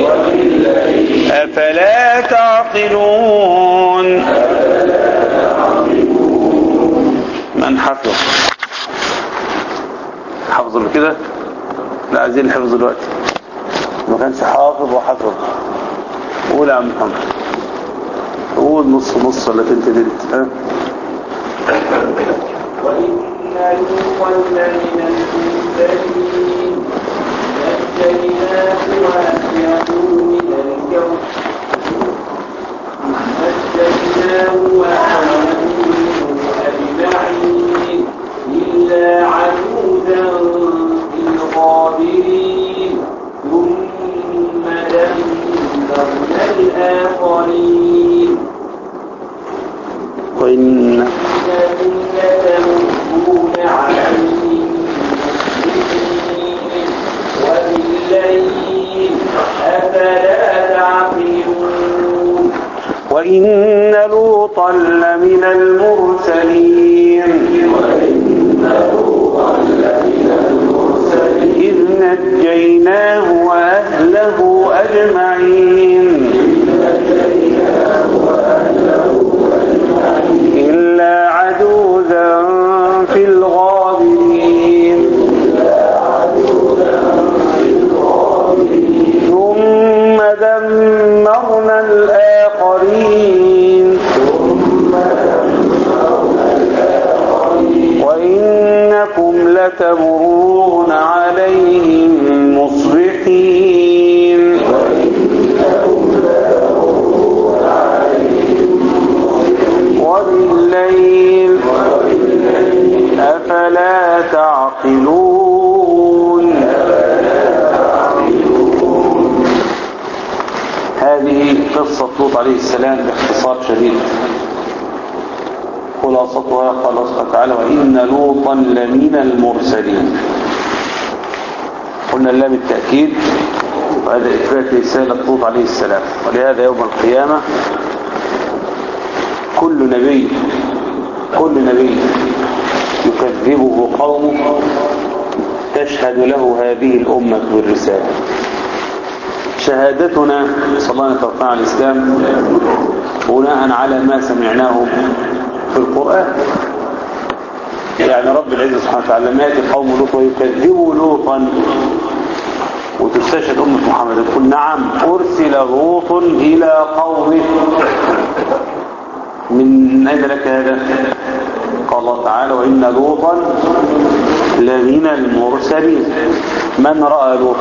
أفلا تعقلون من حفظ حفظ كده لا عايزين الحفظ دلوقتي ما كانش حافظ وحفظ قول يا عم محمد قول نص نص ولا تلت تلت ها وإن لوطا لمن المرسلين نجيناه وأهله من الكون نجيناه وأهله أجمعين إلا عجوزا في الغابرين ثم دمرنا الآخرين وإن الذين تمرون عليهم مسلمين وبالليل أفلا تعقلون وإن لوطا لمن المرسلين إذ نجيناه وأهله أجمعين إلا عجوزا في الغابرين ثم دمرنا الآخرين وإنكم لتمرون عليهم مصبحين وبالليل أفلا تعقلون هذه قصة لوط عليه السلام باختصار شديد خلاصتها قال الله سبحانه وتعالى وإن لوطا لمن المرسلين قلنا اللام التأكيد وهذا إثبات رسالة لوط عليه السلام ولهذا يوم القيامة كل نبي كل نبي يكذبه قومه تشهد له هذه الأمة بالرسالة شهادتنا صلى الله عليه وسلم على الإسلام بناء على ما سمعناه في القرآن يعني رب العزة سبحانه وتعالى ما يأتي قوم لوط ويكذبوا لوطا وتستشهد أمة محمد تقول نعم أرسل لوط إلى قومه من أين لك هذا قال الله تعالى وإن لوطا لمن المرسلين من رأى لوط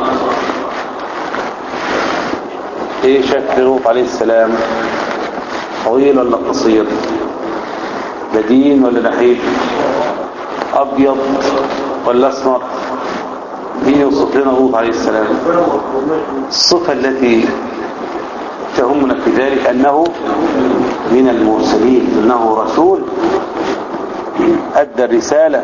ايه شكل لوط عليه السلام طويل ولا قصير بدين ولا نحيف ابيض ولا اسمر مين يوصف لنا لوط عليه السلام الصفة التي تهمنا في ذلك انه من المرسلين انه رسول ادى الرسالة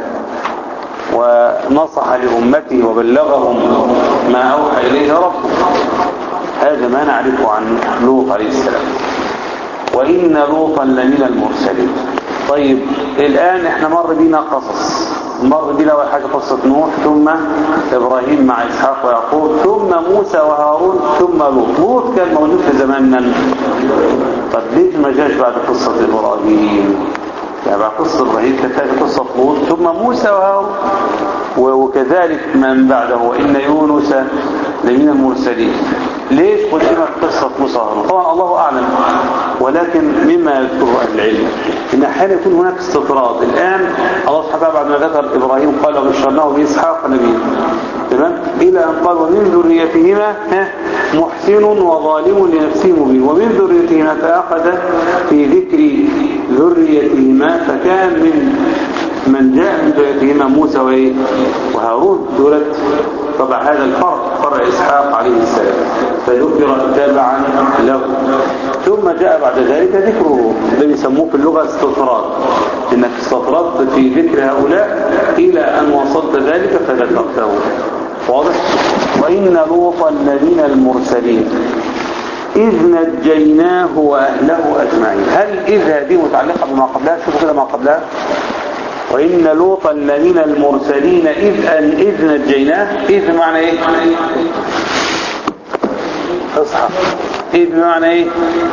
ونصح لأمته وبلغهم ما أوحى إليه ربه هذا ما نعرفه عن لوط عليه السلام وإن لوطا لمن المرسلين طيب الآن احنا مر بينا قصص مر بينا أول حاجة قصة نوح ثم إبراهيم مع إسحاق ويعقوب ثم موسى وهارون ثم لوط لوط كان موجود في زماننا طب ليه ما جاش بعد قصة إبراهيم يعني بعد قصة إبراهيم كانت قصة لوط ثم موسى وهارون وكذلك من بعده وإن يونس لمن المرسلين ليش قدمت قصة موسى وهارون طبعا الله أعلم ولكن مما يذكره أهل العلم إن أحيانا يكون هناك استطراد الآن الله سبحانه وتعالى بعد ما ذكر إبراهيم قال وبشرناه بإسحاق نبيا تمام إلى أن قال ومن ذريتهما ها محسن وظالم لنفسه مبين ومن ذريتهما فأخذ في ذكر ذريتهما فكان من من جاء من ذريتهما موسى وإيه؟ وهارون دولت طبعا هذا الفرق فرع إسحاق عليه السلام فذكر تبعا له ثم جاء بعد ذلك ذكره ده بيسموه في اللغة استطراد انك استطردت في ذكر هؤلاء الى ان وصلت ذلك فذكرته واضح وإن لوطا لمن المرسلين إذ نجيناه وأهله أجمعين هل إذ هذه متعلقة بما قبلها شوفوا كده ما قبلها وإن لوطا لمن المرسلين إذ أن إذ نجيناه إذ معنى إيه اصحى إذ بمعنى إيه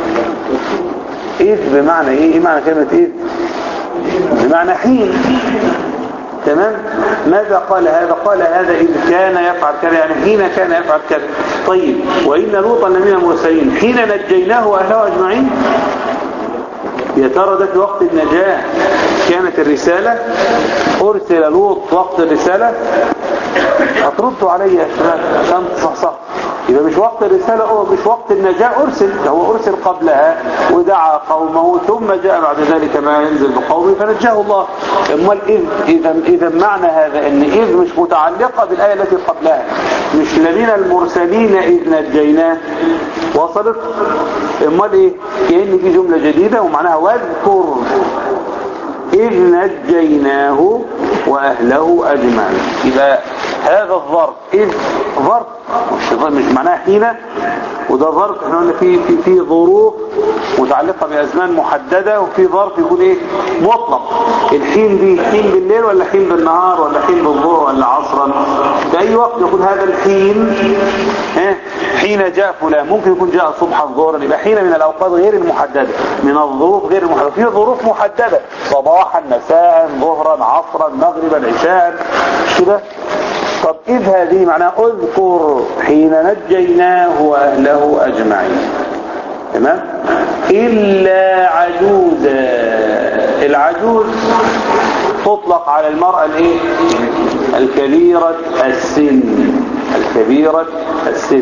إذ بمعنى إيه إيه معنى كلمة إذ بمعنى حين تمام ماذا قال هذا قال هذا إذ كان يفعل كذا يعني حين كان يفعل كذا طيب وإن لوطا لمن المرسلين حين نجيناه وأهله أجمعين يا ترى ده في وقت النجاة كانت الرسالة أرسل لوط وقت الرسالة هتردوا علي يا شباب عشان تصحصح يبقى مش وقت الرسالة أو مش وقت النجاة أرسل ده هو أرسل قبلها ودعا قومه ثم جاء بعد ذلك ما ينزل بقومه فنجاه الله امال إذ إذا إذا معنى هذا إن إذ مش متعلقة بالآية التي قبلها مش لمن المرسلين إذ نجيناه وصلت امال إيه كأن في جملة جديدة ومعناها واذكر إذ نجيناه وأهله أجمعين يبقى هذا الظرف إذ ظرف مش, مش معناها حين وده ظرف احنا قلنا في في في ظروف متعلقة بأزمان محددة وفي ظرف يكون ايه مطلق الحين دي حين بالليل ولا حين بالنهار ولا حين بالظهر ولا عصرا في أي وقت يكون هذا الحين اه حين جاء فلان ممكن يكون جاء صبحا ظهرا يبقى حين من الأوقات غير المحددة من الظروف غير المحددة في ظروف محددة صباحا مساء ظهرا عصرا مغربا عشاء كده طب إذ هذه معناها اذكر حين نجيناه وأهله أجمعين تمام إلا عجوزا العجوز تطلق على المرأة الايه الكبيرة السن الكبيرة السن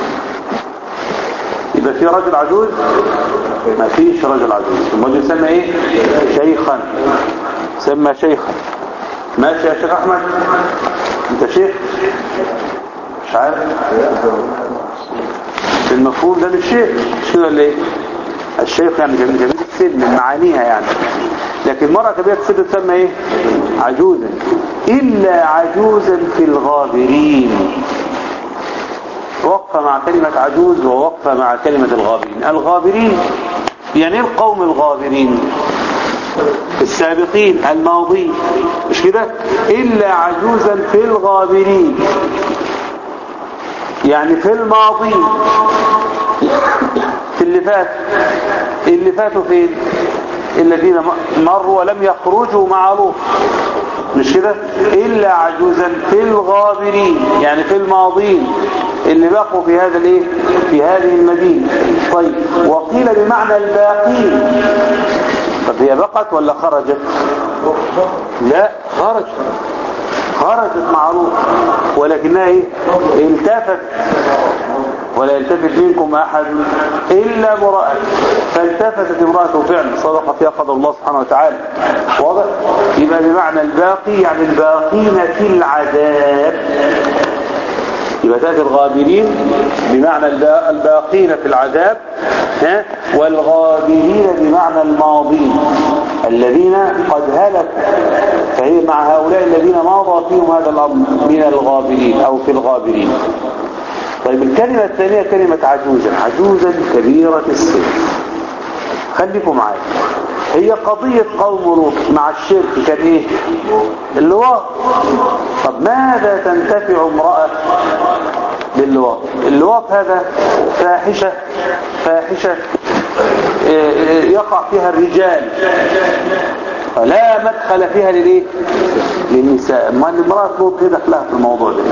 يبقى في رجل عجوز ما فيش رجل عجوز ثم يسمى ايه شيخا سمى شيخا ماشي يا شيخ احمد انت شيخ مش عارف المفهوم ده مش شيخ مش كده ولا ايه الشيخ يعني جميل جميل السن من معانيها يعني لكن المرأة كبيرة السن تسمى ايه عجوزا الا عجوزا في الغابرين وقفة مع كلمة عجوز ووقفة مع كلمة الغابرين الغابرين يعني ايه القوم الغابرين السابقين الماضين مش كده إلا عجوزا في الغابرين يعني في الماضي في اللي فات اللي فاتوا فين الذين مروا ولم يخرجوا مع لوط مش كده إلا عجوزا في الغابرين يعني في الماضين اللي بقوا في هذا الايه في هذه المدينة طيب وقيل بمعنى الباقين طب هي بقت ولا خرجت لا خرجت خرجت معروف ولكنها ايه التفت ولا يلتفت منكم احد الا امرأة فالتفتت امرأة فعلا صدق فيها قدر الله سبحانه وتعالى واضح يبقى بمعنى الباقي يعني الباقين في العذاب يبقى تأتي الغابرين بمعنى الباقين في العذاب ها والغابرين بمعنى الماضين الذين قد هلكوا فهي مع هؤلاء الذين ماضى فيهم هذا الأمر من الغابرين أو في الغابرين طيب الكلمة الثانية كلمة عجوزا عجوزا كبيرة السن خليكم معايا هي قضية قوم لوط مع الشرك كان ايه اللواط طب ماذا تنتفع امرأة باللواط اللواط هذا فاحشة فاحشة يقع فيها الرجال فلا مدخل فيها للايه للنساء ما المرأة لوط ايه دخلها في الموضوع ده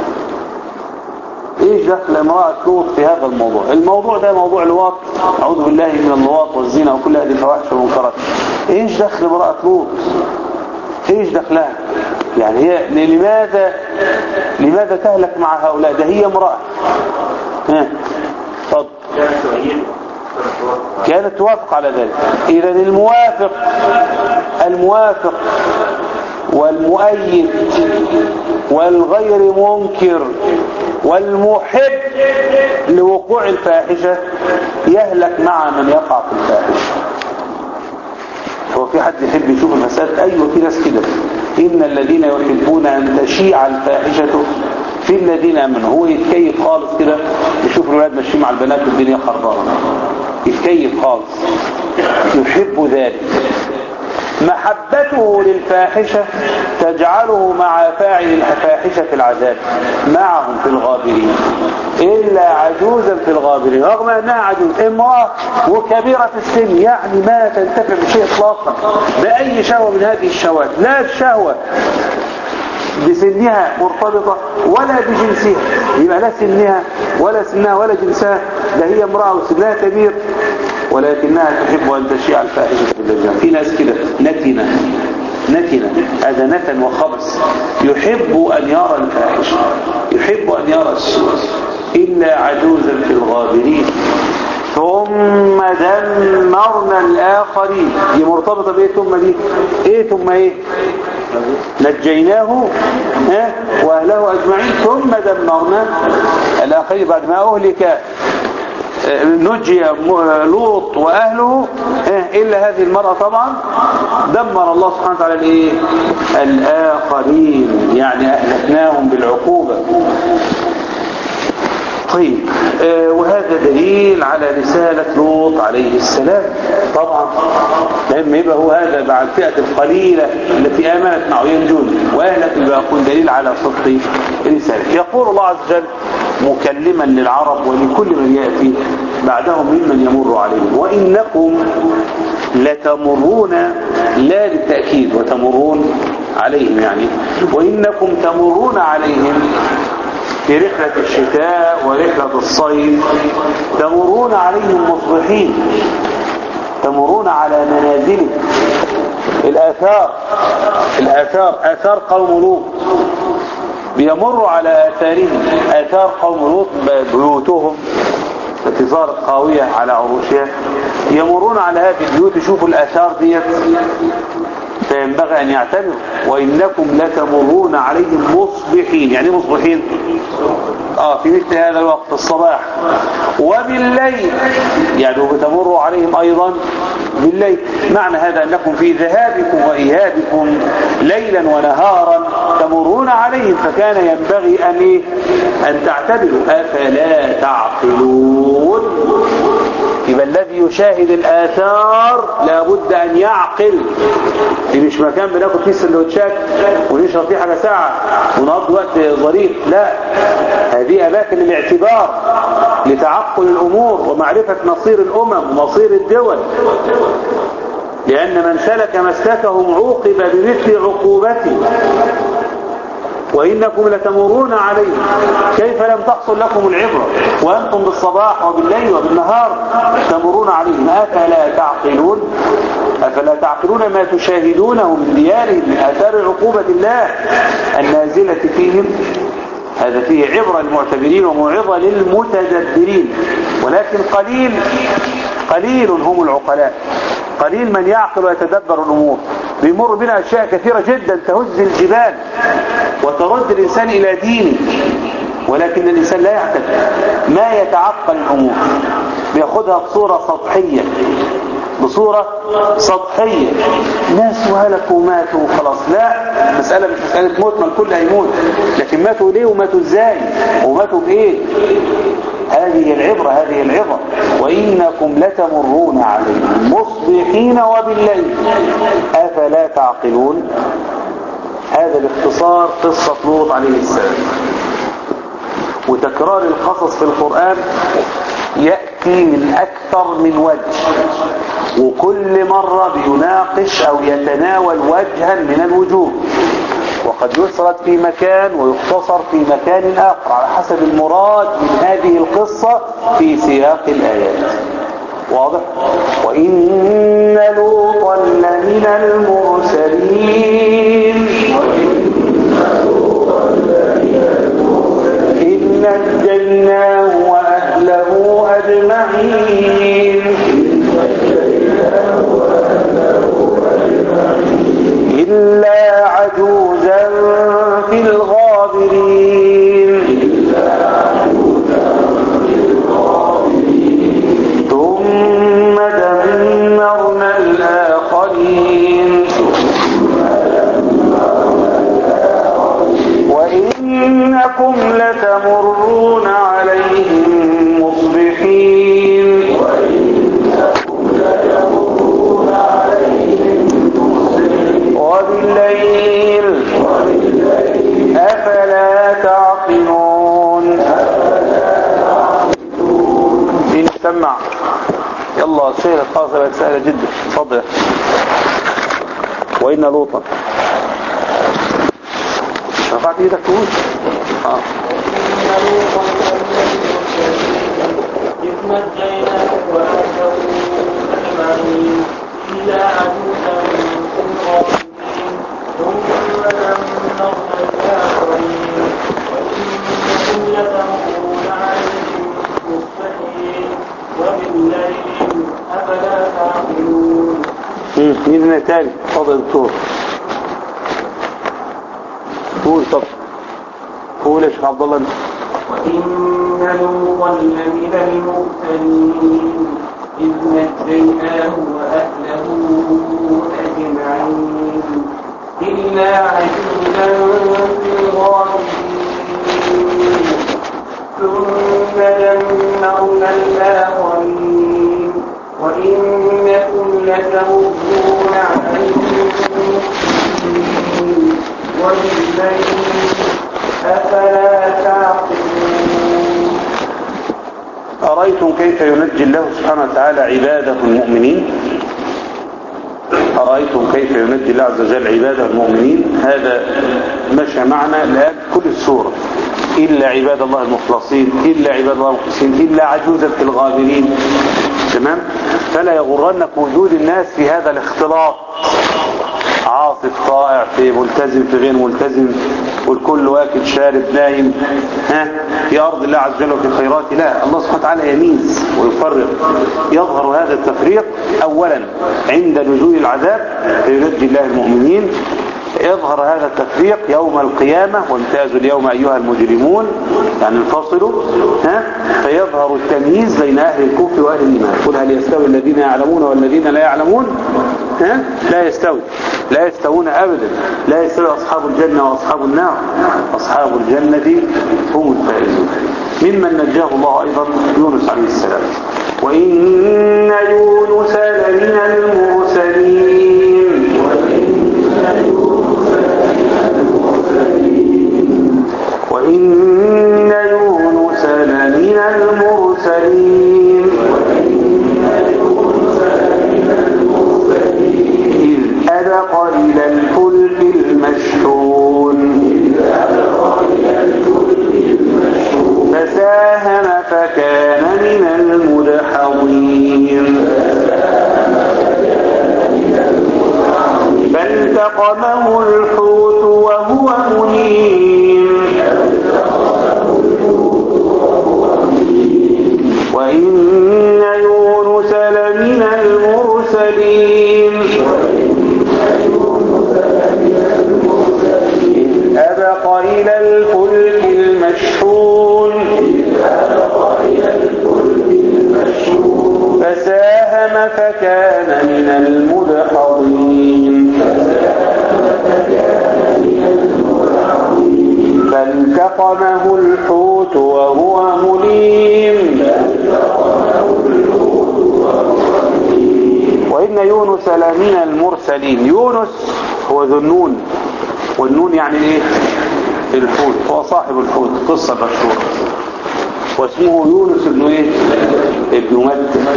ايش دخل امرأة لوط في هذا الموضوع الموضوع ده موضوع الواط اعوذ بالله من اللواط والزنا وكل هذه الفواحش والمنكرات ايش دخل امرأة لوط ايش دخلها يعني هي لماذا لماذا تهلك مع هؤلاء ده هي امرأة ها طب كانت توافق على ذلك اذا الموافق الموافق والمؤيد والغير منكر والمحب لوقوع الفاحشة يهلك مع من يقع في الفاحشة هو في حد يحب يشوف الفساد ايوه في ناس كده ان الذين يحبون ان تشيع الفاحشة في الذين امنوا هو يتكيف خالص كده يشوف الولاد ماشيين مع البنات والدنيا خربانه يتكيف خالص يحب ذلك محبته للفاحشة تجعله مع فاعل الفاحشة في العذاب معهم في الغابرين إلا عجوزا في الغابرين رغم أنها عجوز امرأة وكبيرة السن يعني ما تنتفع بشيء إطلاقا بأي شهوة من هذه الشهوات لا الشهوة بسنها مرتبطة ولا بجنسها يبقى لا سنها ولا سنها ولا جنسها ده هي امرأة وسنها كبير ولكنها تحب أن تشيع الفاحشة في الدجال في ناس كده نتنة نتنة هذا نتن وخبث يحب أن يرى الفاحشة يحب أن يرى السوء إلا عجوزا في الغابرين ثم دمرنا الآخرين دي مرتبطة بإيه ثم دي إيه ثم إيه نجيناه ها وأهله أجمعين ثم دمرنا الآخرين بعد ما أهلك نجي لوط وأهله إلا هذه المرأة طبعا دمر الله سبحانه وتعالى الإيه؟ الآخرين يعني أهلكناهم بالعقوبة طيب آه وهذا دليل على رسالة لوط عليه السلام طبعا لما يبقى هو هذا مع الفئة القليلة التي آمنت معه ينجون وأهلك يبقى يكون دليل على صدق رسالة يقول الله عز وجل مكلما للعرب ولكل من يأتي بعدهم ممن يمر عليهم وإنكم لتمرون لا للتأكيد وتمرون عليهم يعني وإنكم تمرون عليهم في رحلة الشتاء ورحلة الصيف تمرون عليهم مصبحين تمرون على منازلهم الآثار الآثار آثار قوم لوط بيمروا على آثارهم آثار قوم لوط بيوتهم التي صارت قاوية على عروشها يمرون على هذه البيوت يشوفوا الآثار ديت فينبغي أن يعتبروا وإنكم لتمرون عليهم مصبحين يعني مصبحين آه في مثل هذا الوقت الصباح وبالليل يعني بتمروا عليهم أيضا بالليل معنى هذا أنكم في ذهابكم وإيابكم ليلا ونهارا تمرون عليهم فكان ينبغي أن, إيه؟ أن تعتبروا أفلا تعقلون يبقى الذي يشاهد الآثار لابد أن يعقل دي مش مكان بناكل فيه سندوتشات ونشرب فيه حاجة ساعة ونقضي وقت ظريف لا هذه أماكن الاعتبار لتعقل الأمور ومعرفة مصير الأمم ومصير الدول لأن من سلك مسلكهم عوقب بمثل عقوبته وإنكم لتمرون عليه كيف لم تحصل لكم العبرة وأنتم بالصباح وبالليل وبالنهار تمرون عليهم أفلا تعقلون أفلا تعقلون ما تشاهدونه من ديارهم من آثار عقوبة الله النازلة فيهم هذا فيه عبرة للمعتبرين وموعظة للمتدبرين ولكن قليل قليل هم العقلاء قليل من يعقل ويتدبر الأمور بيمر بنا أشياء كثيرة جدا تهز الجبال وترد الإنسان إلى دينه ولكن الإنسان لا يعتقد ما يتعقل الأمور بياخدها بصورة سطحية بصورة سطحية ناس وهلكوا وماتوا وخلاص لا المسألة مش مسألة موت ما الكل هيموت لكن ماتوا ليه وماتوا ازاي وماتوا بايه هذه العبرة هذه العبرة وإنكم لتمرون عليهم مصبحين وبالليل أفلا تعقلون هذا باختصار قصة لوط عليه السلام وتكرار القصص في القرآن يأتي من أكثر من وجه وكل مرة بيناقش أو يتناول وجها من الوجوه وقد يسرد في مكان ويختصر في مكان آخر على حسب المراد من هذه القصة في سياق الآيات واضح وإن لوطا لمن المرسلين إن نجيناه وأهله أجمعين إلا عجوزا في الغابرين ثم دمرنا الآخرين وإنكم لتمرون عليهم مصبحين يسمع يلا سهلة خلاص بقت سهلة جدا اتفضل وإن لوطا رفعت ايدك تقول اه إذ نجيناه وأهله أجمعين إلا عجوزا في الغابرين ثم دمرنا الآخرين وإنكم لتمرون عليهم مصبحين وبالليل أفلا تعقلون مم، مين تاني اتفضل يا دكتور قول طب قول يا شيخ عبد الله انت وإن لوطا لمن المرسلين إذ نجيناه وأهله أجمعين إلا عجوزا في الغابرين ثم دمرنا الآخرين وإنكم لتمرون عليهم مصبحين وبالليل أفلا تعقلون أرأيتم كيف ينجي الله سبحانه وتعالى عباده المؤمنين أرأيتم كيف ينجي الله عز وجل عباده المؤمنين هذا مشى معنا الآن كل السورة إلا عباد الله المخلصين إلا عباد الله المخلصين إلا عجوزا في الغابرين تمام فلا يغرنك وجود الناس في هذا الاختلاط عاطف طائع في ملتزم في غير ملتزم والكل واكل شارب نايم ها في أرض الله عز وجل وفي خيرات لا الله سبحانه وتعالى يميز ويفرق يظهر هذا التفريق أولا عند نزول العذاب فينجي الله المؤمنين يظهر هذا التفريق يوم القيامة وامتازوا اليوم أيها المجرمون يعني انفصلوا ها فيظهر التمييز بين أهل الكفر وأهل الإيمان قل هل يستوي الذين يعلمون والذين لا يعلمون ها لا يستوي لا يستوون أبدا لا يستوي أصحاب الجنة وأصحاب النار أصحاب الجنة هم الفائزون ممن نجاه الله أيضا يونس عليه السلام وإن يونس لمن المرسلين وإن يونس لمن المرسلين إذ أبق إلى الفلك المشحون فساهم فكان من المدحضين فالتقمه الحوت وهو مليم وإن يونس لمن المرسلين إذ أبق إلى الفلك المشحون فساهم فكان من المدحضين فالتقمه الحوت وهو مليم وإن يونس لمن المرسلين يونس هو ذو النون والنون يعني ايه الحوت هو صاحب الحوت قصة مشهورة واسمه يونس ابن ايه ابن متى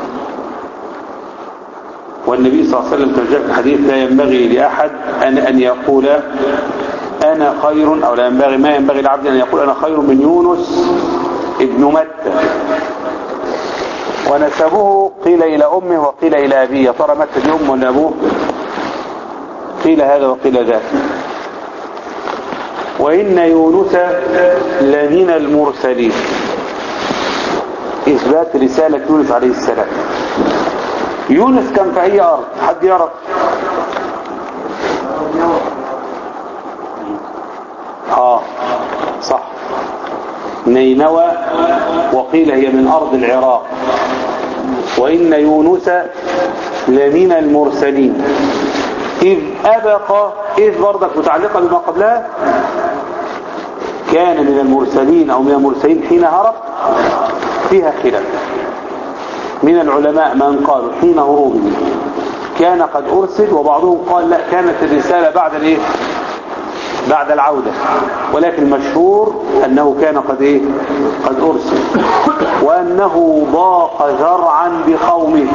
والنبي صلى الله عليه وسلم كما جاء في الحديث لا ينبغي لأحد أن, أن يقول أنا خير أو لا ينبغي ما ينبغي لعبد أن يقول أنا خير من يونس ابن متى ونسبه قيل إلى أمه وقيل إلى أبيه يا ترى متى دي أمه ولا أبوه قيل هذا وقيل ذاك وإن يونس لمن المرسلين إثبات رسالة يونس عليه السلام يونس كان في أي أرض حد يعرف آه صح نينوى وقيل هي من أرض العراق وإن يونس لمن المرسلين إذ أبق إذ برضك متعلقة بما قبلها كان من المرسلين أو من المرسلين حين هرب فيها خلاف من العلماء من قالوا حين هروبه كان قد أرسل وبعضهم قال لا كانت الرسالة بعد الايه بعد العودة ولكن المشهور أنه كان قد إيه قد أرسل وأنه ضاق ذرعا بقومه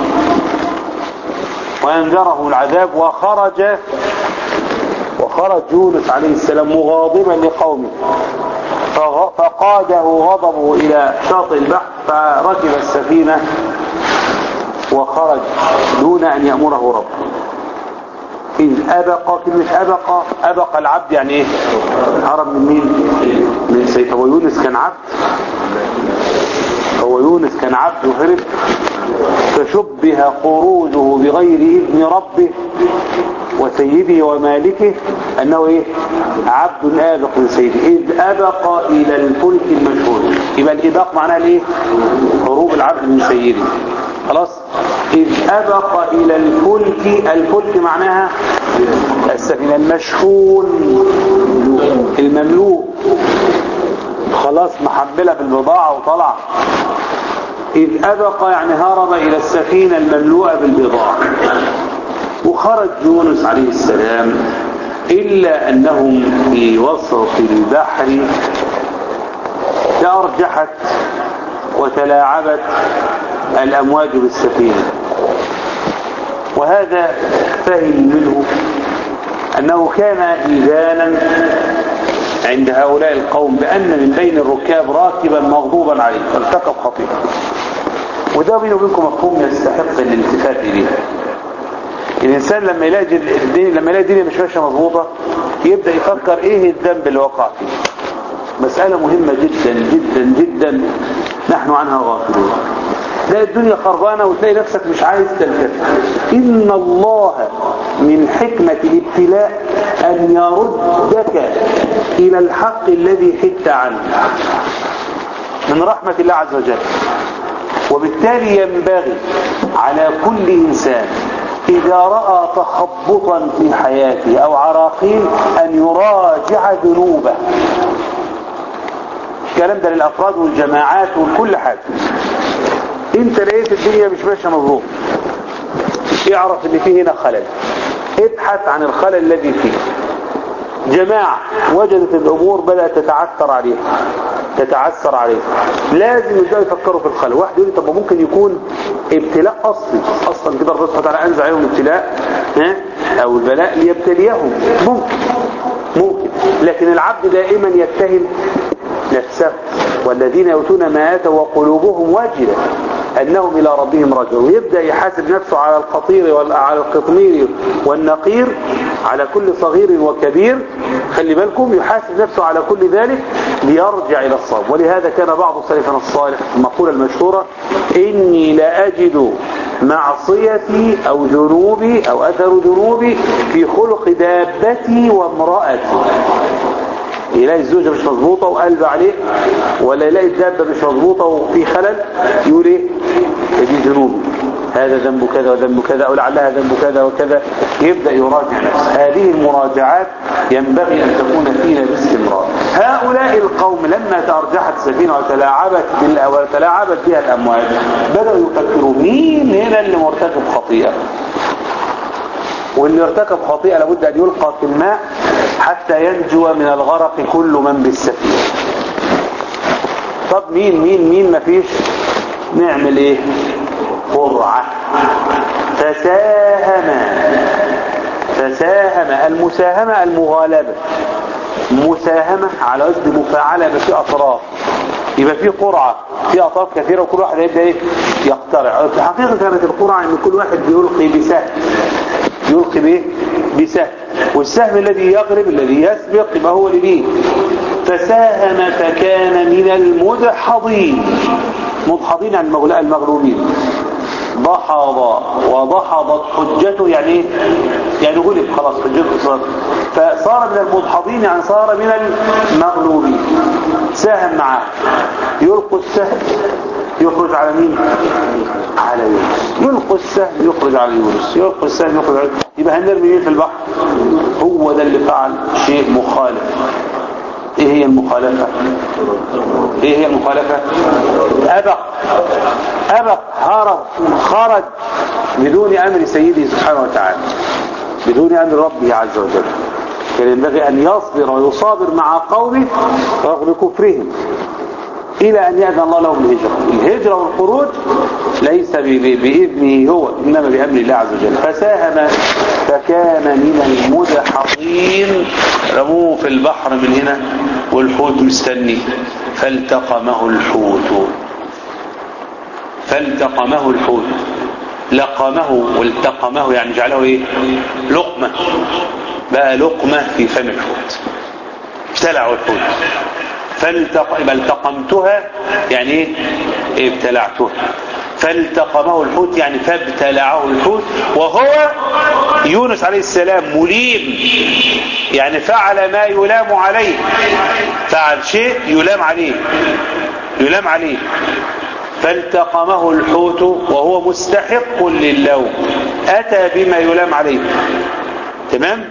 وأنذرهم العذاب وخرج وخرج يونس عليه السلام مغاضبا لقومه فغ- فقاده غضبه إلى شاطئ البحر فركب السفينة وخرج دون أن يأمره ربه إذ أبق كلمة أبق أبق العبد يعني إيه هرب من مين من سيد هو يونس كان عبد هو يونس كان عبد وهرب فشبه خروجه بغير إذن ربه وسيده ومالكه أنه إيه عبد آبق من سيده إذ أبق إلى الفلك المشهور يبقى الإباق معناها الإيه هروب العبد من سيده خلاص إذ أبق إلى الفلك الفلك معناها السفينة المشحون المملوء خلاص محملة بالبضاعة وطلع إذ أبق يعني هرب إلى السفينة المملوءة بالبضاعة وخرج يونس عليه السلام إلا أنهم في وسط البحر تأرجحت وتلاعبت الأمواج بالسفينة وهذا فهم منه أنه كان إذانا عند هؤلاء القوم بأن من بين الركاب راكبا مغضوبا عليه فارتكب خطيئة وده بينه وبينكم مفهوم يستحق الالتفات إليه الإنسان لما يلاقي الدنيا لما يلاقي الدنيا مش ماشية مظبوطة يبدأ يفكر إيه الذنب اللي وقع فيه مسألة مهمة جدا جدا جدا نحن عنها غافلون تلاقي الدنيا خربانة وتلاقي نفسك مش عايز تلتفت إن الله من حكمة الابتلاء أن يردك إلى الحق الذي حدت عنه من رحمة الله عز وجل وبالتالي ينبغي على كل إنسان إذا رأى تخبطا في حياته أو عراقيل أن يراجع ذنوبه الكلام ده للأفراد والجماعات وكل حاجة انت لقيت الدنيا مش ماشيه مظبوط اعرف ان في هنا خلل ابحث عن الخلل الذي فيه جماعة وجدت الامور بدأت تتعثر عليها تتعثر عليها لازم يبدأوا يفكروا في الخلل واحد يقول لي طب ممكن يكون ابتلاء اصلي اصلا كده ربنا سبحانه وتعالى انزل عليهم ابتلاء ها او البلاء ليبتليهم ممكن ممكن لكن العبد دائما يتهم نفسه والذين يؤتون ما آتوا وقلوبهم واجلة أنهم إلى ربهم راجعون ويبدأ يحاسب نفسه على القطير وعلى القطمير والنقير على كل صغير وكبير خلي بالكم يحاسب نفسه على كل ذلك ليرجع إلى الصواب ولهذا كان بعض سلفنا الصالح المقولة المشهورة إني لأجد معصيتي أو ذنوبي أو أثر ذنوبي في خلق دابتي وامرأتي يلاقي الزوجة مش مظبوطة وقلب عليه ولا يلاقي الدابة مش مظبوطة وفي خلل يقول ايه دي ذنوب هذا ذنب كذا وذنب كذا او لعلها ذنب كذا وكذا يبدأ يراجع نفسه هذه المراجعات ينبغي ان تكون فينا باستمرار هؤلاء القوم لما تأرجحت السفينة وتلاعبت بال... وتلاعبت بها الامواج بدأوا يفكروا مين هنا اللي مرتكب خطيئة واللي ارتكب خطيئة لابد أن يلقى في الماء حتى ينجو من الغرق كل من بالسفينة طب مين مين مين مفيش نعمل ايه قرعة فساهم فساهم المساهمة المغالبة مساهمة على وزن مفاعلة يبقى في أطراف يبقى في قرعة في أطراف كثيرة وكل واحد يبدأ ايه يقترع في الحقيقة كانت القرعة ان كل واحد بيلقي بسهم يلقي بايه بسهم والسهم الذي يغرب الذي يسبق يبقى هو اللي بيه فساهم فكان من المدحضين مدحضين عن المغلوبين ضحض وضحضت حجته يعني ايه يعني غلب خلاص حجته صار فصار من المدحضين يعني صار من المغلوبين ساهم معاه يلقوا السهم يخرج على مين على يونس يلقوا السهم يخرج على يونس يلقوا السهم يخرج على يبقى هنرمي مين في البحر هو ده اللي فعل شيء مخالف ايه هي المخالفة ايه هي المخالفة ابق ابق هرب خرج بدون امر سيده سبحانه وتعالى بدون امر ربه عز وجل كان ينبغي أن يصبر ويصابر مع قومه رغم كفرهم إلى أن يأذن الله لهم الهجرة الهجرة والخروج ليس ب- ب- بإذنه هو إنما بأمر الله عز وجل فساهم فكان من المدحضين رموه في البحر من هنا والحوت مستني فالتقمه الحوت فالتقمه الحوت لقمه والتقمه يعني جعله ايه لقمة بقى لقمة في فم الحوت ابتلعوا الحوت فالتق... يبقى التقمتها يعني ايه ابتلعتها فالتقمه الحوت يعني فابتلعه الحوت وهو يونس عليه السلام مليم يعني فعل ما يلام عليه فعل شيء يلام عليه يلام عليه فالتقمه الحوت وهو مستحق للوم أتى بما يلام عليه تمام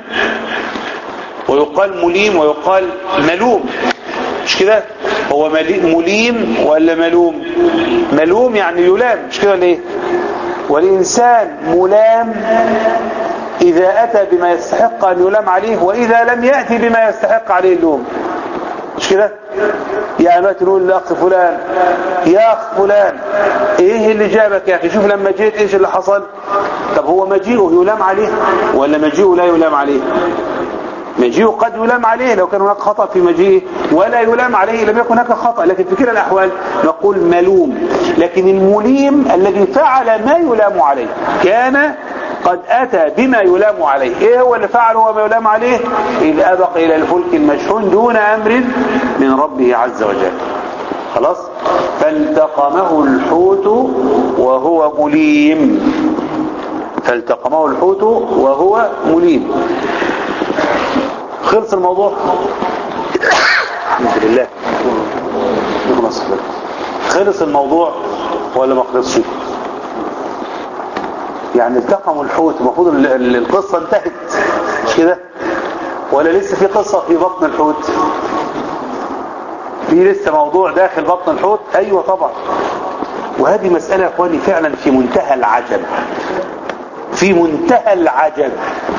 ويقال مليم ويقال ملوم مش كده هو ملي- مليم ولا ملوم ملوم يعني يلام مش كده ليه والإنسان ملام إذا أتى بما يستحق أن يلام عليه وإذا لم يأتي بما يستحق عليه اللوم مش كده يعني ما تقول لأخ فلان يا أخ فلان إيه اللي جابك يا أخي شوف لما جيت إيش اللي حصل طب هو مجيئه يلام عليه ولا مجيئه لا يلام عليه مجيئه قد يلام عليه لو كان هناك خطأ في مجيئه ولا يلام عليه لم يكن هناك خطأ لكن في كلا الأحوال نقول ملوم لكن المليم الذي فعل ما يلام عليه كان قد أتى بما يلام عليه إيه هو اللي فعله وما يلام عليه إذ أبق إلى الفلك المشحون دون أمر من ربه عز وجل خلاص فالتقمه الحوت وهو مليم فالتقمه الحوت وهو مليم خلص الموضوع الحمد لله خلص خلص الموضوع ولا ما خلصش يعني التقموا الحوت المفروض ال- ال- القصة انتهت مش كده ولا لسه في قصة في بطن الحوت في لسه موضوع داخل بطن الحوت ايوه طبعا وهذه مسألة يا اخواني فعلا في منتهى العجب في منتهى العجب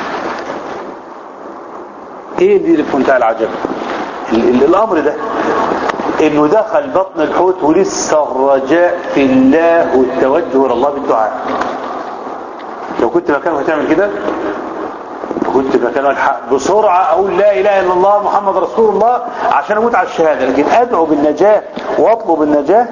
ايه دي اللي في منتهى العجب ال- ال- الامر ده انه دخل بطن الحوت ولسه الرجاء في الله والتوجه الى الله بالدعاء لو كنت مكانه هتعمل كده كنت مكانه الحق بسرعة اقول لا اله الا الله محمد رسول الله عشان اموت على الشهادة لكن ادعو بالنجاة واطلب النجاة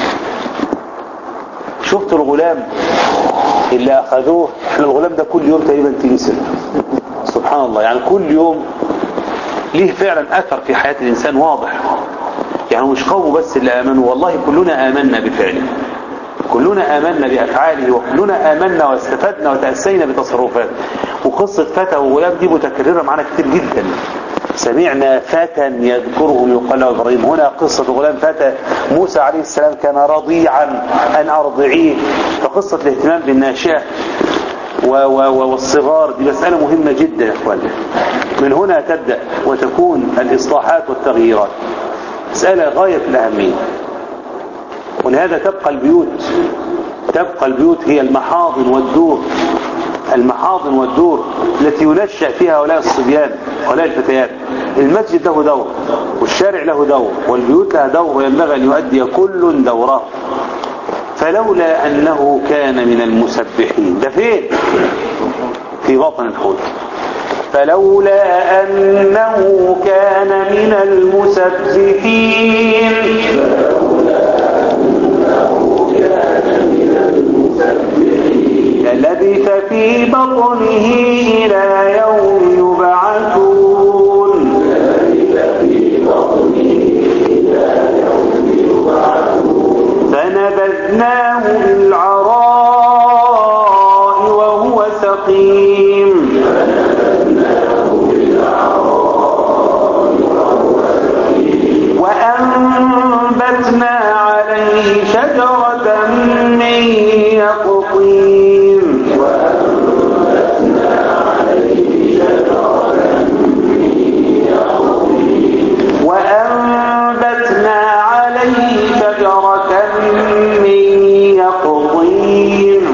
شفت الغلام اللي اخذوه احنا الغلام ده كل يوم تقريبا تيجي سنة سبحان الله يعني كل يوم ليه فعلا اثر في حياة الانسان واضح يعني مش قومه بس اللي امنوا والله كلنا امنا بفعله كلنا آمنا بأفعاله وكلنا آمنا واستفدنا وتأسينا بتصرفاته وقصة فتى وغلام دي متكررة معنا كتير جدا سمعنا فتى يذكرهم يقال له إبراهيم هنا قصة غلام فتى موسى عليه السلام كان رضيعا أن أرضعيه فقصة الاهتمام بالناشئة و و و والصغار دي مسألة مهمة جدا يا أخواني من هنا تبدأ وتكون الإصلاحات والتغييرات مسألة غاية في الأهمية ولهذا تبقى البيوت تبقى البيوت هي المحاضن والدور المحاضن والدور التي ينشأ فيها هؤلاء الصبيان هؤلاء الفتيات المسجد له دور والشارع له دور والبيوت لها دور وينبغي أن يؤدي كل دوره فلولا أنه كان من المسبحين ده فين في بطن الحوت فلولا أنه كان من المسبحين للبث في بطنه إلى يوم يبعثون فنبذناه بالعراء وهو سقيم وأنبتنا عليه شجرة من يقطين وأنبتنا عليه شجرة من يقطين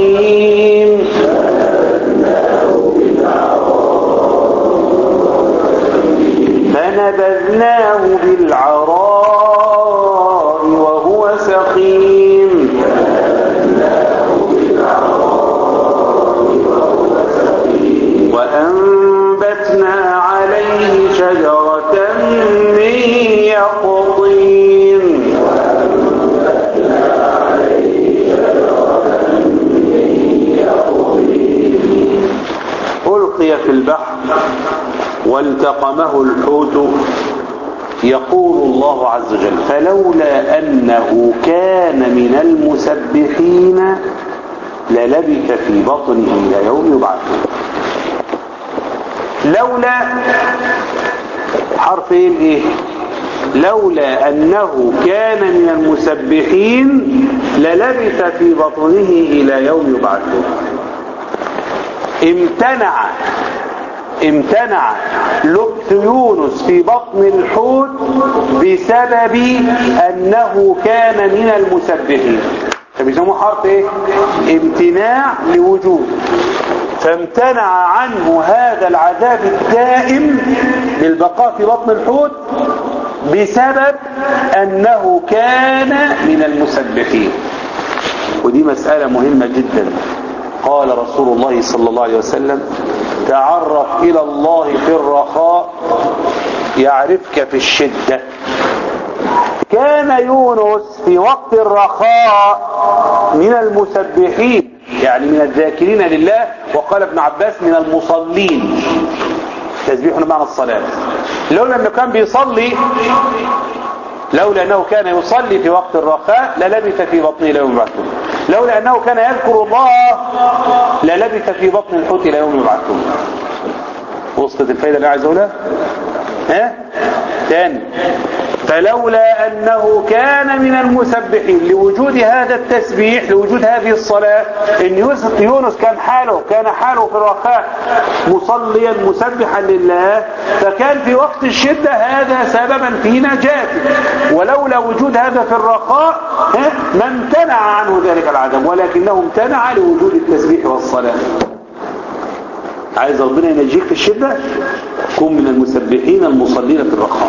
سقيم فنبذناه بالعراء وهو سقيم وأنبتنا عليه شجرة من يقطين ألقي في البحر والتقمه الحوت يقول الله عز وجل فلولا أنه كان من المسبحين للبث في بطنه إلى يوم يبعثون لولا حرف ايه ايه لولا انه كان من المسبحين للبث في بطنه الى يوم يبعثون امتنع امتنع لبث يونس في بطن الحوت بسبب انه كان من المسبحين فبيسموه حرف ايه امتناع لوجود فامتنع عنه هذا العذاب الدائم للبقاء في بطن الحوت بسبب انه كان من المسبحين ودي مسألة مهمة جدا قال رسول الله صلى الله عليه وسلم تعرف إلى الله في الرخاء يعرفك في الشدة كان يونس في وقت الرخاء من المسبحين يعني من الذاكرين لله وقال ابن عباس من المصلين تسبيح معنى الصلاة لولا انه كان بيصلي لولا انه كان يصلي في وقت الرخاء للبث في بطنه الى يوم يبعثون لولا انه كان يذكر الله للبث في بطن الحوت الى يوم يبعثون وصلت الفايده اللي عايز اقولها ها تاني فلولا أنه كان من المسبحين لوجود هذا التسبيح لوجود هذه الصلاة إن يونس كان حاله كان حاله في الرخاء مصليا مسبحا لله فكان في وقت الشدة هذا سببا في نجاته ولولا وجود هذا في الرخاء ما امتنع عنه ذلك العدم ولكنه امتنع لوجود التسبيح والصلاة عايز ربنا ينجيك في الشدة كن من المسبحين المصلين في الرخاء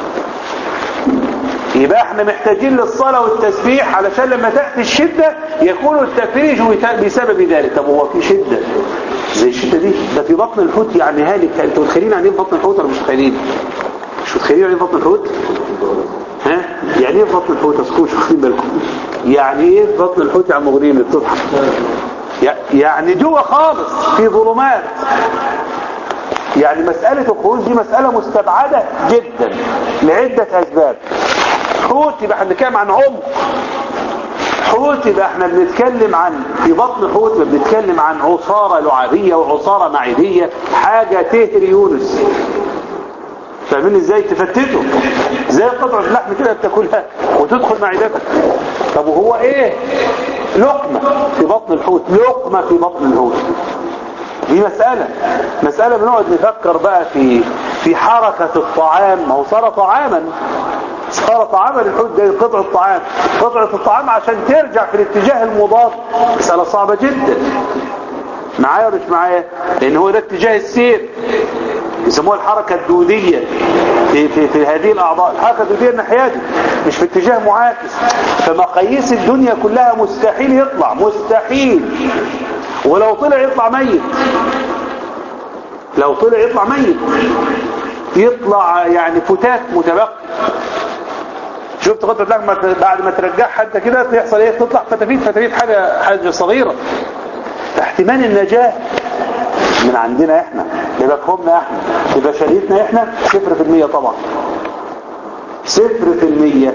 يبقى احنا محتاجين للصلاة والتسبيح علشان لما تأتي الشدة يكون التفريج بسبب ذلك طب هو في شدة زي الشدة دي ده في بطن الحوت يعني هالك انتوا متخيلين يعني ايه في بطن الحوت ولا مش متخيلين مش متخيلين يعني ايه في بطن الحوت ها يعني ايه في بطن الحوت اذكروا مش واخدين بالكم يعني ايه في بطن الحوت يا عم مغرين بتضحك يعني جوه خالص في ظلمات يعني مسألة الخروج دي مسألة مستبعدة جدا لعدة أسباب حوت يبقى احنا بنتكلم عن عمق حوت يبقى احنا بنتكلم عن في بطن حوت يبقى بنتكلم عن عصارة لعابية وعصارة معدية حاجة تهري يونس فاهمين ازاي تفتته زي قطعة لحم كده بتاكلها وتدخل معدتك طب وهو ايه لقمة في بطن الحوت لقمة في بطن الحوت دي مسألة مسألة بنقعد نفكر بقى في في حركة الطعام ما هو صار طعاما صار طعاما الحوت ده قطعة طعام قطعة الطعام عشان ترجع في الاتجاه المضاد مسألة صعبة جدا معايا ولا مش معايا لان هو ده اتجاه السير يسموها الحركة الدودية في, في, في هذه الأعضاء الحركة الدودية الناحية دي مش في اتجاه معاكس فمقاييس الدنيا كلها مستحيل يطلع مستحيل ولو طلع يطلع ميت لو طلع يطلع ميت يطلع يعني فتات متبقي شفت قطعة لحمة بعد ما ترجعها حتى كده يحصل ايه تطلع فتافيت فتافيت حاجة حاجة صغيرة احتمال النجاة من عندنا احنا لمفهومنا احنا لبشريتنا احنا صفر في المية طبعا صفر في المية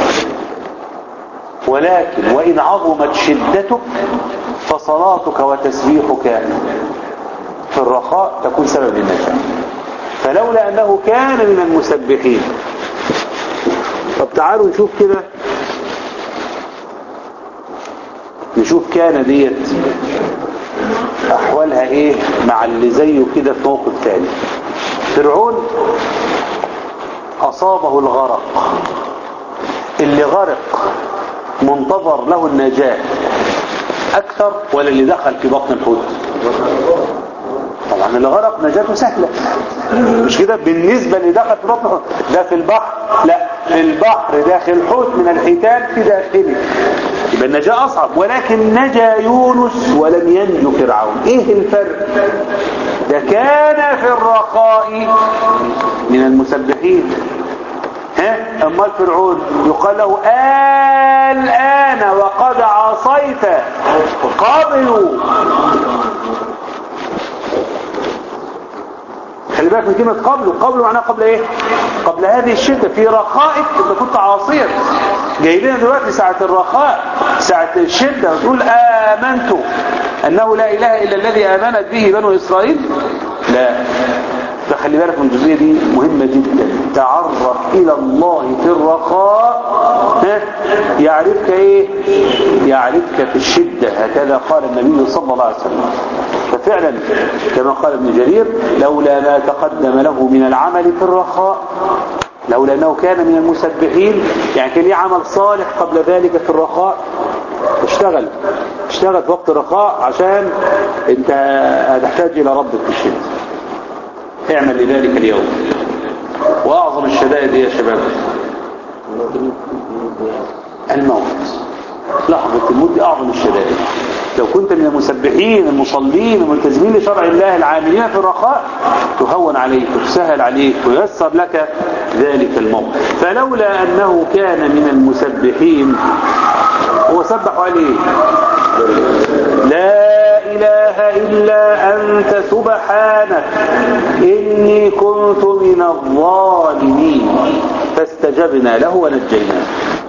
ولكن وإن عظمت شدتك فصلاتك وتسبيحك في الرخاء تكون سبب للنجاة فلولا أنه كان من المسبحين طب تعالوا نشوف كده نشوف كان ديت أحوالها إيه مع اللي زيه كده في موقف تاني فرعون أصابه الغرق اللي غرق منتظر له النجاة أكثر ولا اللي دخل في بطن الحوت طبعا اللي غرق نجاته سهلة مش كده بالنسبة اللي دخل في بطن الحوت ده في البحر لا في البحر داخل حوت من الحيتان في داخله يبقى النجاة أصعب ولكن نجا يونس ولم ينجو فرعون ايه الفرق ده كان في الرخاء من المسبحين ها أما فرعون يقال له الآن وقد عصيت قبل خلي بالك من كلمة قبل قبل معناها قبل ايه قبل هذه الشدة في رخائك انت كنت عاصيا جاي لنا دلوقتي ساعة الرخاء ساعة الشدة وتقول آمنت أنه لا إله إلا الذي آمنت به بنو إسرائيل لا فخلي بالك من الجزئية دي مهمة جدا تعرف إلى الله في الرخاء ها؟ يعرفك إيه يعرفك في الشدة هكذا قال النبي صلى الله عليه وسلم ففعلا كما قال ابن جرير لولا ما تقدم له من العمل في الرخاء لولا أنه كان من المسبحين يعني كان ليه عمل صالح قبل ذلك في الرخاء اشتغل اشتغل في وقت الرخاء عشان انت هتحتاج الى ربك في الشدة اعمل لذلك اليوم واعظم الشدائد يا شباب الموت لحظة الموت دي اعظم الشدائد لو كنت من المسبحين المصلين الملتزمين لشرع الله العاملين في الرخاء تهون عليك وتسهل عليك ويسر لك ذلك الموت فلولا أنه كان من المسبحين هو سبح عليه لا إله إلا أنت سبحانك إني كنت من الظالمين فاستجبنا له ونجيناه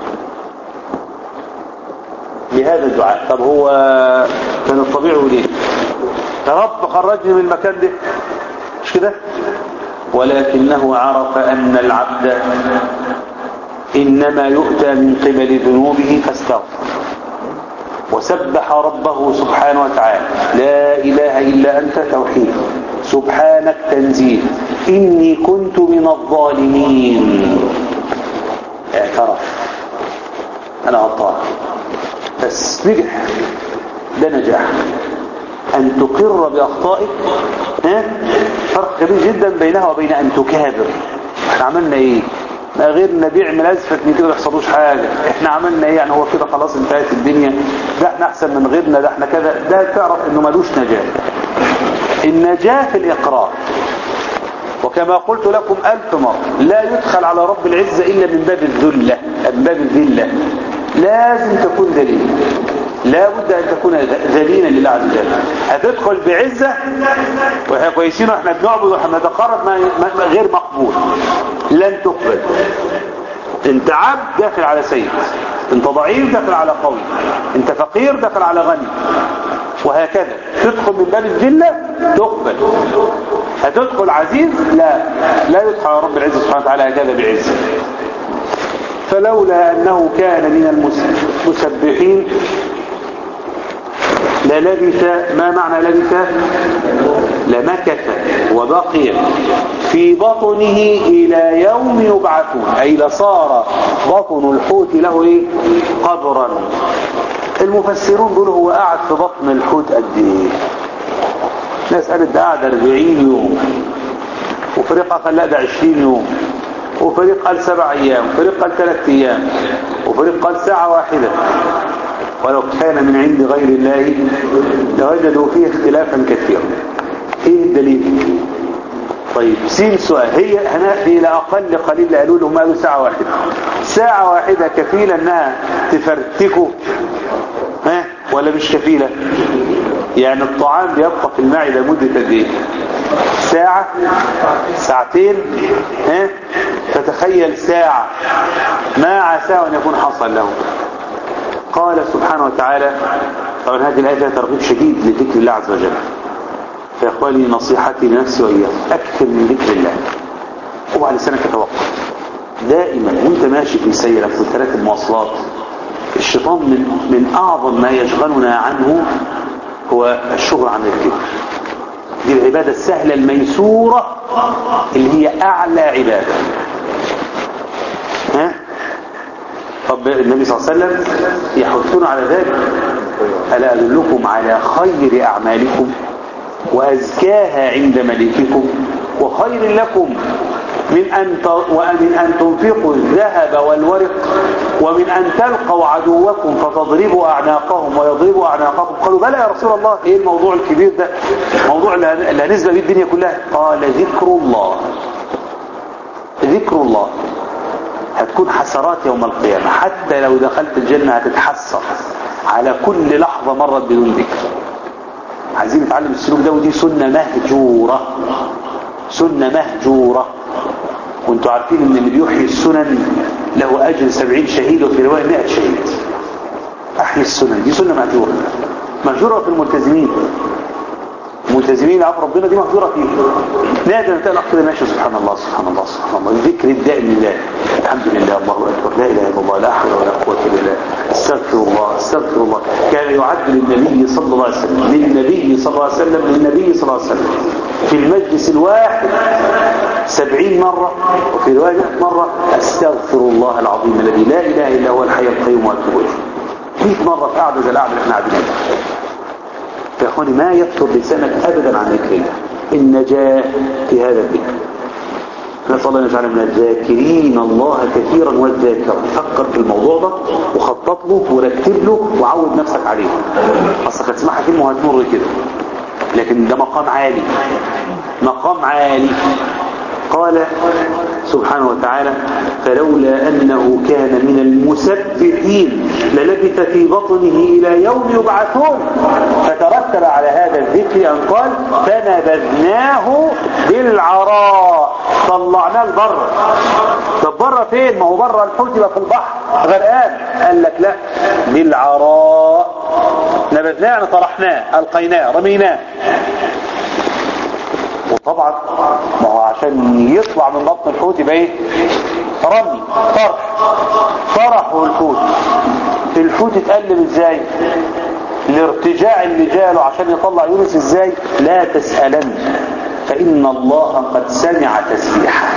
بهذا الدعاء طب هو كان الطبيعي يقول ايه يا رب خرجني من المكان ده مش كده ولكنه عرف أن العبد إنما يؤتى من قبل ذنوبه فاستغفر وسبح ربه سبحانه وتعالى لا إله إلا أنت توحيد سبحانك تنزيل إني كنت من الظالمين اعترف أنا غلطان بس نجح ده نجاح أن تقر بأخطائك ها؟ فرق كبير جدا بينها وبين أن تكابر احنا عملنا ايه ما غيرنا بيعمل أزفت من كده ما يحصلوش حاجة احنا عملنا ايه يعني هو كده خلاص انتهت الدنيا ده احنا احسن من غيرنا ده احنا كذا ده تعرف انه ملوش نجاة النجاة في الإقرار وكما قلت لكم ألف مرة لا يدخل على رب العزة إلا من باب الذلة من باب الذلة لازم تكون ذليل لا بد أن تكون ذليلا لله عز وجل هتدخل بعزة واحنا كويسين واحنا بنعبد واحنا نتقرب ما ما- غير مقبول لن تقبل انت عبد داخل على سيد انت ضعيف داخل على قوي انت فقير داخل على غني وهكذا تدخل من باب الذلة تقبل هتدخل عزيز لا لا يدخل على رب العزة سبحانه وتعالى هكذا بعزة فلولا أنه كان من المسبحين للبث ما معنى لبث لمكث وبقي في بطنه إلى يوم يبعثون أي لصار بطن الحوت له إيه؟ قبرا المفسرون بيقولوا هو قاعد في بطن الحوت قد إيه ناس قالت ده قاعد 40 يوم وفريق قال لا ده 20 يوم وفريق قال سبع أيام وفريق قال ثلاث أيام وفريق قال ساعة واحدة ولو كان من عند غير الله لوجدوا فيه اختلافا كثيرا ايه الدليل طيب سين سؤال هي هنأتي إلى أقل قليل قالوا لهم قالوا ساعة واحدة ساعة واحدة كفيلة أنها تفرتكه ها ولا مش كفيلة يعني الطعام بيبقى في المعدة مدة قد ايه ساعة ساعتين ها فتخيل ساعة ما عساه أن يكون حصل له قال سبحانه وتعالى طبعا هذه الآية فيها ترغيب شديد لذكر الله عز وجل فيا إخواني نصيحتي لنفسي وإياكم أكثر من ذكر الله وبعد لسانك توقف دائما وانت ماشي في سيرك وانت المواصلات الشيطان من, من أعظم ما يشغلنا عنه هو الشغل عن الذكر دي العبادة السهلة الميسورة اللي هي أعلى عبادة ها طب النبي صلى الله عليه وسلم يحثنا على ذلك ألا أدلكم على خير أعمالكم وأزكاها عند ملككم وخير لكم من أن ومن أن تنفقوا الذهب والورق ومن أن تلقوا عدوكم فتضربوا أعناقهم ويضربوا أعناقكم قالوا بلى يا رسول الله إيه الموضوع الكبير ده موضوع اللي هنسبة به الدنيا كلها قال ذكر الله ذكر الله هتكون حسرات يوم القيامة حتى لو دخلت الجنة هتتحسر على كل لحظة مرت بدون ذكر عايزين نتعلم السلوك ده ودي سنة مهجورة سنة مهجورة وانتوا عارفين ان اللي بيحيي السنن له اجر سبعين شهيد وفي رواية مئة شهيد احيي السنن دي سنة مهجورة مهجورة في الملتزمين الملتزمين عفو ربنا دي مهجورة فيه نادر ان تلاقي كده ماشي سبحان الله سبحان الله سبحان الله الذكر الدائم لله الحمد لله الله اكبر لا اله الا الله لا حول ولا قوه الا بالله استغفر الله استغفر الله كان يعد للنبي صلى الله عليه وسلم للنبي صلى الله عليه وسلم للنبي صلى الله عليه وسلم في المجلس الواحد سبعين مرة وفي رواية مرة استغفر الله العظيم الذي لا اله الا هو الحي القيوم واتوب اليه 100 مرة في قعدة زي القعدة اللي احنا قاعدين يا اخواني ما يفتر لسانك ابدا عن ذكر الله النجاة في هذا الذكر نسأل الله يجعل من الذاكرين الله كثيرا والذاكر فكر في الموضوع ده وخطط له ورتب له وعود نفسك عليه اصلك هتسمعها كلمة وهتمر كده لكن ده مقام عالي مقام عالي قال سبحانه وتعالى فلولا أنه كان من المسبحين للبث في بطنه إلى يوم يبعثون فترتب على هذا الذكر أن قال فنبذناه بالعراء طلعناه لبره طب بره فين ما هو بره الحوت يبقى في البحر غرقان قال لك لا بالعراء نبذناه يعني طرحناه ألقيناه رميناه وطبعا ما هو عشان يطلع من بطن الحوت يبقى ايه رمي طرح طرحه الحوت الحوت اتقلب ازاي لارتجاع اللي جاله عشان يطلع يونس ازاي لا تسألن فإن الله قد سمع تسبيحه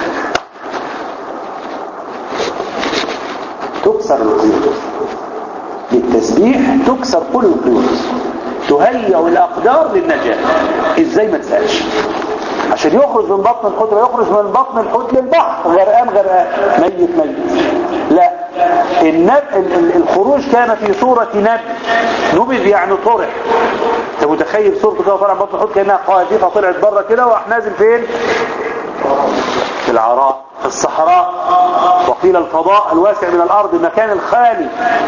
تكسر القيود بالتسبيح تكسر كل القيود تهيئ الأقدار للنجاة ازاي ما تسألش عشان يخرج من بطن الحوت يخرج من بطن الحوت للبحر غرقان غرقان ميت ميت لا النب... الخروج كان في صورة نبذ نبذ يعني طرح انت متخيل صورته كده طالع من بطن الحوت كانها قاذفه طلعت بره كده وراح نازل فين في العراء في الصحراء وقيل الفضاء الواسع من الارض المكان الخالي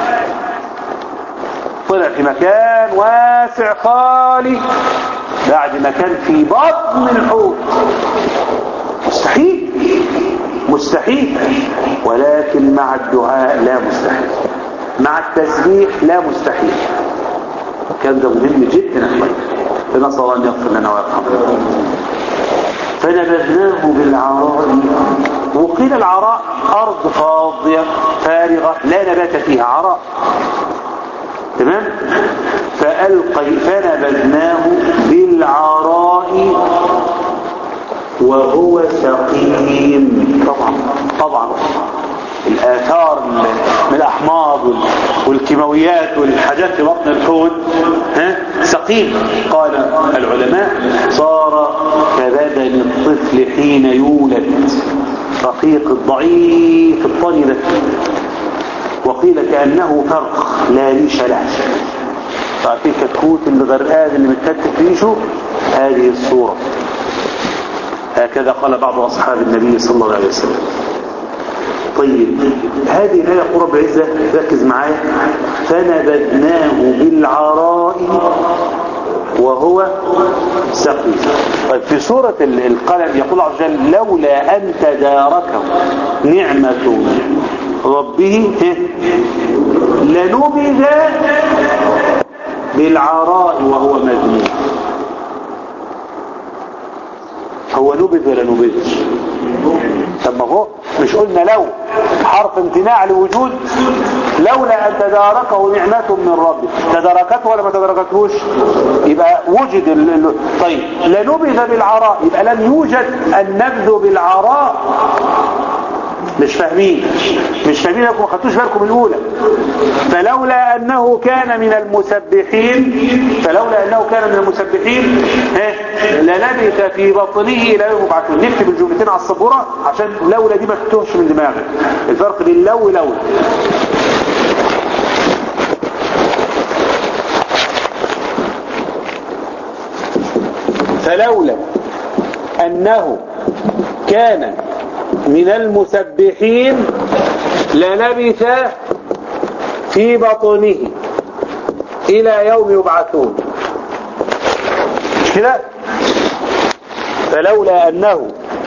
طلع في مكان واسع خالي بعد ما كان في بطن الحوت مستحيل مستحيل ولكن مع الدعاء لا مستحيل مع التسبيح لا مستحيل كان ده مهم جدا فنسأل الله أن يغفر لنا ويرحمنا فنبذناه بالعراء وقيل العراء أرض فاضية فارغة لا نبات فيها عراء تمام فألقي فنبذناه بالعراء وهو سقيم طبعا طبعا الآثار من الأحماض والكيماويات والحاجات في بطن الحوت ها سقيم قال العلماء صار كبدن الطفل حين يولد رقيق الضعيف الطري ده وقيل كأنه فرخ لا ريش له تعرفين كتكوت اللي غرقان اللي متكتف ريشه هذه الصورة هكذا قال بعض أصحاب النبي صلى الله عليه وسلم طيب هذه الآية يقول رب العزة ركز معايا فنبذناه بالعراء وهو سقيم طيب في سورة القلم يقول عز وجل لولا أن تداركه نعمة ربه لنبذ بالعراء وهو مذموم هو نبذ ولا نبذ طب ما هو مش قلنا لو حرف امتناع لوجود لولا ان تداركه نعمة من ربه تداركته ولا ما تداركتهوش يبقى وجد ال... ال... طيب لنبذ بالعراء يبقى لم يوجد النبذ بالعراء مش فاهمين مش فاهمين لكم ما خدتوش بالكم الاولى فلولا انه كان من المسبحين فلولا انه كان من المسبحين ها للبث في بطنه الى يوم يبعثون نكتب الجملتين على السبوره عشان لولا دي ما تتوهش من دماغك الفرق بين لو ولولا فلولا أنه كان من المسبحين للبث في بطنه إلى يوم يبعثون مش كده فلولا أنه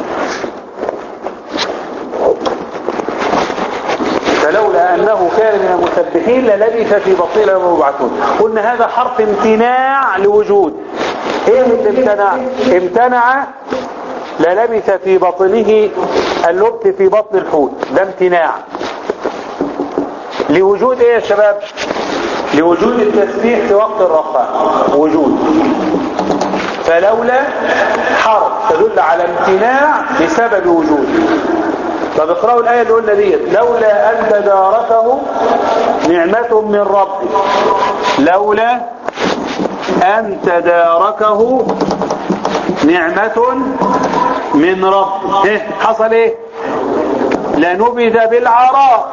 فلولا أنه كان من المسبحين للبث في بطنه إلى يوم يبعثون قلنا هذا حرف امتناع لوجود ايه اللي امتنع امتنع للبث في بطنه اللبث في بطن الحوت ده امتناع لوجود ايه يا شباب لوجود التسبيح في وقت الرخاء وجود فلولا حرف تدل على امتناع بسبب وجود طب اقرأوا الآية اللي قلنا ديت لولا أن تداركه نعمة من ربه لولا أن تداركه نعمة من رب إيه حصل ايه لنبذ بالعراء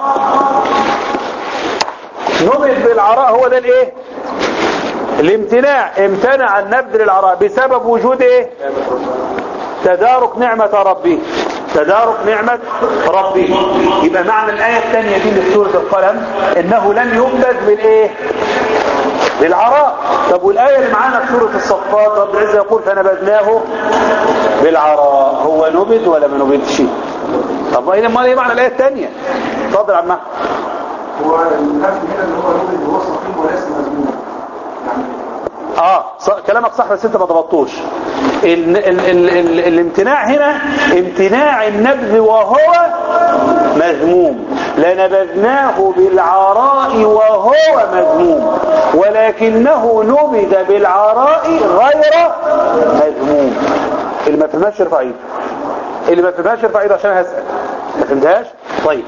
نبذ بالعراء هو ده الايه الامتناع امتنع النبذ للعراء بسبب وجود ايه تدارك نعمة ربه تدارك نعمة ربه يبقى معنى الآية الثانية دي من سورة القلم انه لم ينبذ بالايه بالعراء طب والآية اللي معانا في سورة الصفات رب العزة يقول فنبذناه بالعراء هو نبذ ولا ما نبذش طب ايه امال ايه معنى الآية الثانية اتفضل عم هو النفي هنا اللي هو نقول اللي هو صحيح وليس مذموم يعني اه ص... كلامك صح بس انت ما ضبطوش ال... ال... ال... ال... الامتناع هنا امتناع النبذ وهو مذموم لنبذناه بالعراء وهو مذموم ولكنه نبذ بالعراء غير مذموم اللي ما فهمهاش يرفع ايده اللي ما فهمهاش يرفع ايده عشان هسأل ما فهمتهاش طيب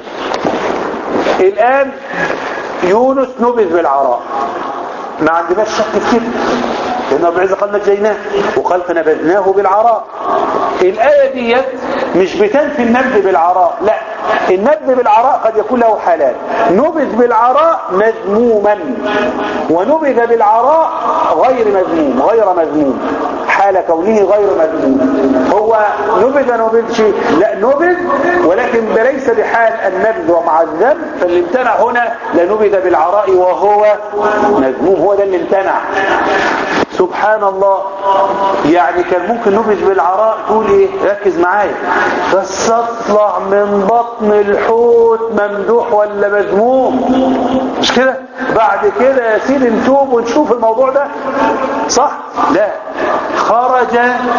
الآن يونس نبذ بالعراء ما عندناش شك في كده لأن رب العزة قال نجيناه وقال فنبذناه بالعراء الآية ديت مش بتنفي النبذ بالعراء لا النبذ بالعراء قد يكون له حالات نبذ بالعراء مذموما ونبذ بالعراء غير مذموم غير مذموم حال كونه غير مذموم هو نبذ نبذ شيء لا نبذ ولكن ليس بحال النبذ ومع الذنب فاللي امتنع هنا لنبذ بالعراء وهو مذموم هو ده اللي امتنع سبحان الله يعني كان ممكن نبذ بالعراء تقول ايه ركز معايا بس اطلع من بطن الحوت ممدوح ولا مذموم مش كده بعد كده يا سيدي نتوب ونشوف الموضوع ده صح لا خرج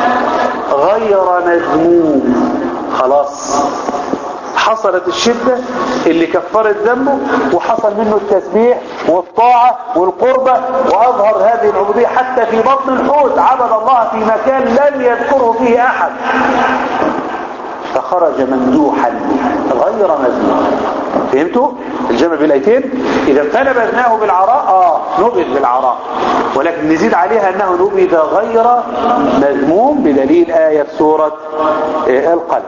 غير مذموم خلاص حصلت الشدة اللي كفرت ذنبه وحصل منه التسبيح والطاعة والقربة وأظهر هذه العبودية حتى في بطن الحوت عبد الله في مكان لم يذكره فيه أحد فخرج ممدوحا غير مذموم فهمتوا الجمع بالايتين اذا فنبذناه بالعراء اه نبذ بالعراء ولكن نزيد عليها انه نبذ غير مذموم بدليل آية سورة آه القلم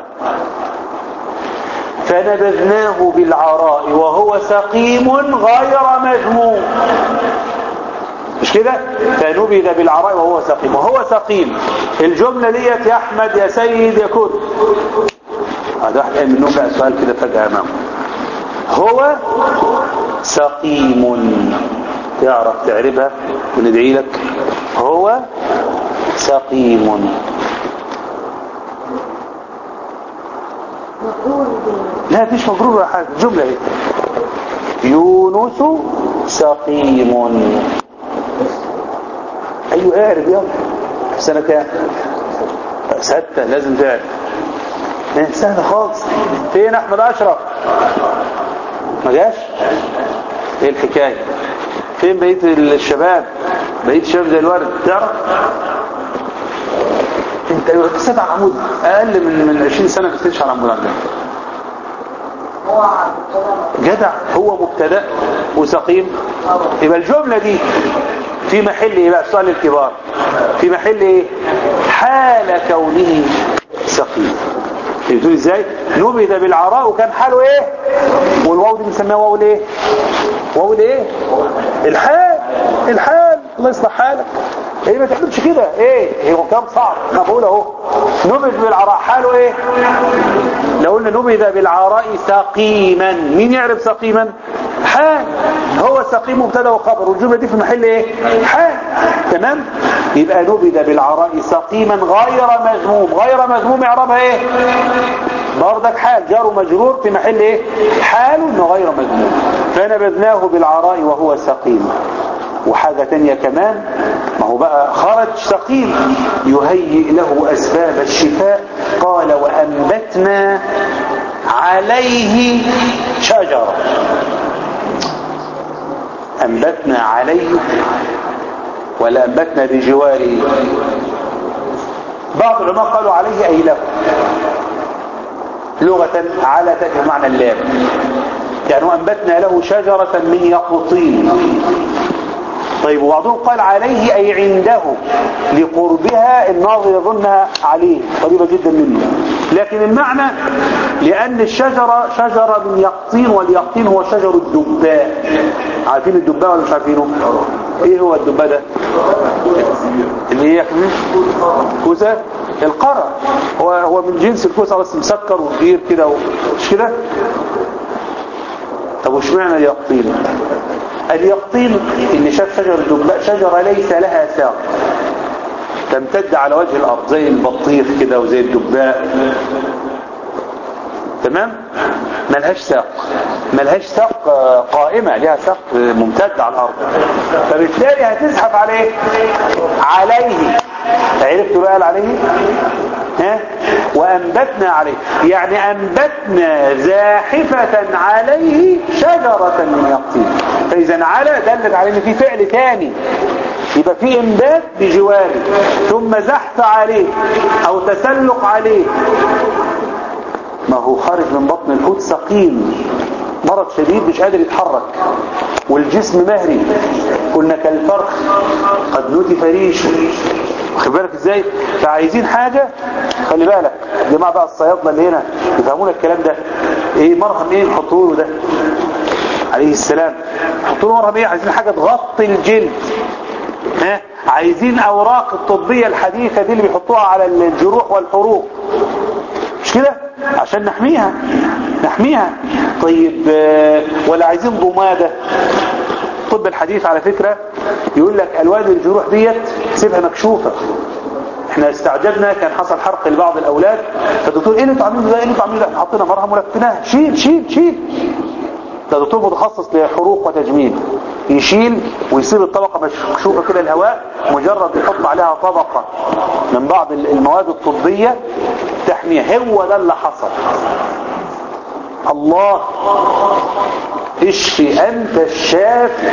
فنبذناه بالعراء وهو سقيم غير مذموم مش كده فنبذ بالعراء وهو سقيم وهو سقيم الجملة ديت يا احمد يا سيد يا كنت هذا واحد قال منهم بقى سؤال كده فجأة امامه هو سقيم تعرف تعرفها وندعي لك هو سقيم لا فيش مجرور ولا حاجة جملة ايه يونس سقيم ايوه اعرف يلا سنة كام ستة لازم تعرف ايه سهلة خالص فين احمد اشرف ما جاش ايه الحكاية فين بقية الشباب بقية الشباب زي الورد تعرف انت سبع عمود اقل من من 20 سنة ما تستنش على عمود عندنا جدع هو مبتدا وسقيم يبقى الجملة دي في محل ايه بقى سؤال الكبار في محل ايه حال كونه سقيم بتقول ازاي نبذ بالعراء وكان حاله ايه والواو دي بنسميها واو الايه واو الايه الحال الحال الله يصلح حالك ايه ما تعملش كده ايه هو كام صعب انا بقول اهو نبذ بالعراء حاله ايه لو قلنا نبذ بالعراء سقيما مين يعرف سقيما حال هو سقيم مبتدا وخبر والجمله دي في محل ايه حال تمام يبقى نبذ بالعراء سقيما غير مذموم غير مذموم اعرابها ايه بردك حال جار مجرور في محل ايه حال انه غير مذموم فنبذناه بالعراء وهو سقيم وحاجة تانية كمان ما هو بقى خرج سقيم يهيئ له أسباب الشفاء قال وأنبتنا عليه شجرة أنبتنا عليه ولا أنبتنا بجواره بعض العلماء قالوا عليه أي له لغة على تأتي معنى اللام يعني وأنبتنا له شجرة من يقطين طيب وبعضهم قال عليه أي عنده لقربها الناظر يظنها عليه قريبة جدا منه لكن المعنى لأن الشجرة شجرة من يقطين واليقطين هو شجر الدباء عارفين الدباء ولا مش عارفينه ايه هو الدباء ده اللي هي كوسة القرع هو هو من جنس الكوسة بس مسكر وكبير كده مش كده طب وش معنى اليقطين اليقطين اللي شاف شجر الدباء شجرة ليس لها ساق تمتد على وجه الأرض زي البطيخ كده وزي الدباء تمام ملهاش ساق ملهاش ساق قائمة لها ساق ممتد على الأرض فبالتالي هتزحف عليه عليه عرفتوا بقى عليه ها وأنبتنا عليه يعني أنبتنا زاحفة عليه شجرة من يقطين فإذا على دلت على ان في فعل تاني يبقى في انبات بجواره ثم زحف عليه او تسلق عليه ما هو خارج من بطن الحوت سقيم مرض شديد مش قادر يتحرك والجسم مهري قلنا كالفرخ قد نتف ريشه واخد بالك ازاي فعايزين حاجة خلي بالك جماعة بقى الصيادلة اللي هنا يفهمون الكلام ده ايه مرهم ايه نحطوا له ده عليه السلام حطوا له مرهم ايه عايزين حاجة تغطي الجلد ها عايزين اوراق الطبية الحديثة دي اللي بيحطوها على الجروح والحروق مش كده عشان نحميها نحميها طيب ولا عايزين ضمادة الطب الحديث على فكرة يقول لك الوان الجروح ديت سيبها مكشوفة احنا استعجبنا كان حصل حرق لبعض الاولاد فالدكتور ايه اللي انتوا عاملينه ده ايه اللي انتوا عاملينه ده احنا حطينا مرهم ولفيناها شيل شيل شيل ده دكتور متخصص لحروق وتجميل يشيل ويسيب الطبقة مكشوفة كده الهواء مجرد يحط عليها طبقة من بعض المواد الطبية تحميها هو ده اللي حصل الله اشفي انت الشافي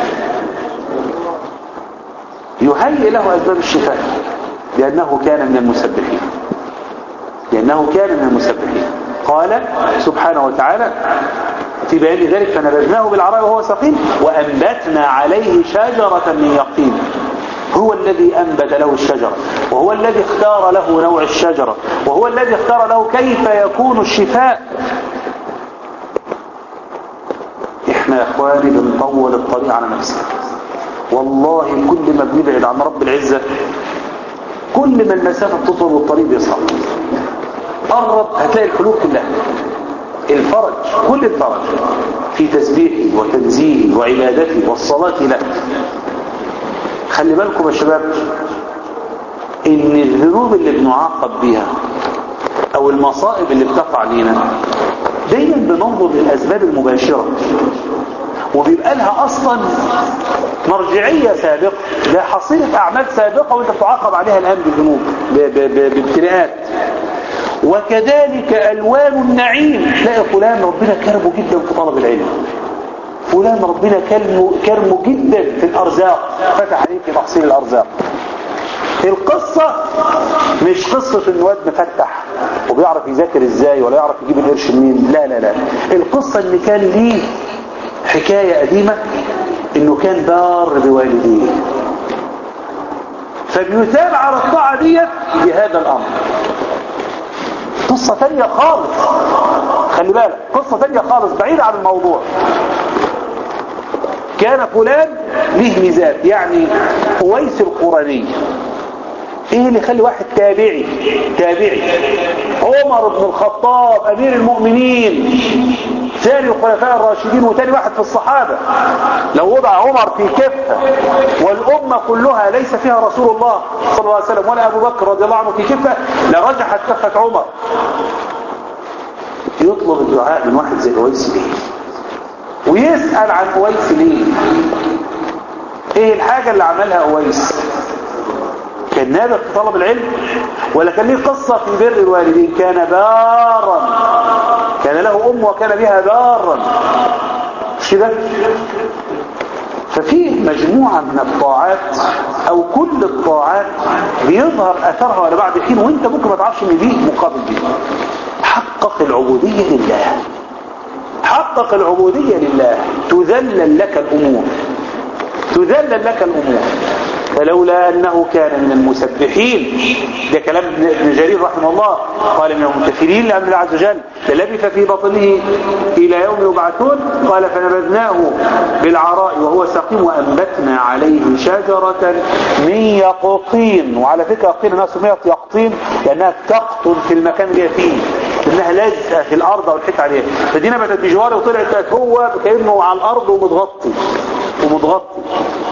يهيئ له اسباب الشفاء لانه كان من المسبحين لانه كان من المسبحين قال سبحانه وتعالى في بيان ذلك فنبذناه بالعراء وهو سقيم وأنبتنا عليه شجرة من يقطين هو الذي أنبت له الشجرة وهو الذي اختار له نوع الشجرة وهو الذي اختار له كيف يكون الشفاء احنا يا اخواني بنطول الطريق على نفسنا والله كل ما بنبعد عن رب العزة كل ما المسافة تطول والطريق بيصعب قرب هتلاقي الحلول كلها الفرج كل الفرج في تسبيحه وتنزيهه وعبادته والصلاة له خلي بالكم يا شباب ان الذنوب اللي بنعاقب بيها او المصائب اللي بتقع لينا دايما بننظر للاسباب المباشرة وبيبقى لها اصلا مرجعية سابقة ده حصيلة اعمال سابقة وانت بتعاقب عليها الان بالذنوب بابتلاءات وكذلك ألوان النعيم تلاقي فلان ربنا كرمه جدا في طلب العلم فلان ربنا كرمه, كرمه جدا في الأرزاق فتح عليه في تحصيل الأرزاق القصة مش قصة ان واد مفتح وبيعرف يذاكر ازاي ولا يعرف يجيب القرش منين لا لا لا القصة ان كان ليه حكاية قديمة انه كان بار بوالديه فبيثاب على الطاعة ديت بهذا الامر قصة تانية خالص خلي بالك قصة تانية خالص بعيدة عن الموضوع كان فلان له ميزات يعني اويس القرني ايه اللي يخلي واحد تابعي تابعي عمر بن الخطاب امير المؤمنين ثاني الخلفاء الراشدين وثاني واحد في الصحابة لو وضع عمر في كفة والأمة كلها ليس فيها رسول الله صلى الله عليه وسلم ولا أبو بكر رضي الله عنه في كفة لرجحت كفة عمر يطلب الدعاء من واحد زي أويس ليه ويسأل عن أويس ليه ايه الحاجة اللي عملها أويس كان نابغ في طلب العلم ولا كان ليه قصة في بر الوالدين كان بارا كان له أم وكان بها بارا مش كده ففي مجموعة من الطاعات أو كل الطاعات بيظهر أثرها على بعد حين وانت ممكن ما تعرفش ان دي مقابل دي حقق العبودية لله حقق العبودية لله تذلل لك الأمور تذلل لك الأمور فلولا أنه كان من المسبحين ده كلام ابن جرير رحمه الله قال من المنتفرين لأمر الله عز وجل فلبث في بطنه إلى يوم يبعثون قال فنبذناه بالعراء وهو سقيم وأنبتنا عليه شجرة من يقطين وعلى فكرة يقطين الناس سميت يقطين لأنها تقطن في المكان اللي هي فيه انها لازقه في الارض او الحته عليها فدي نبتت بجواره وطلعت هو كانه على الارض ومتغطي ومتغطي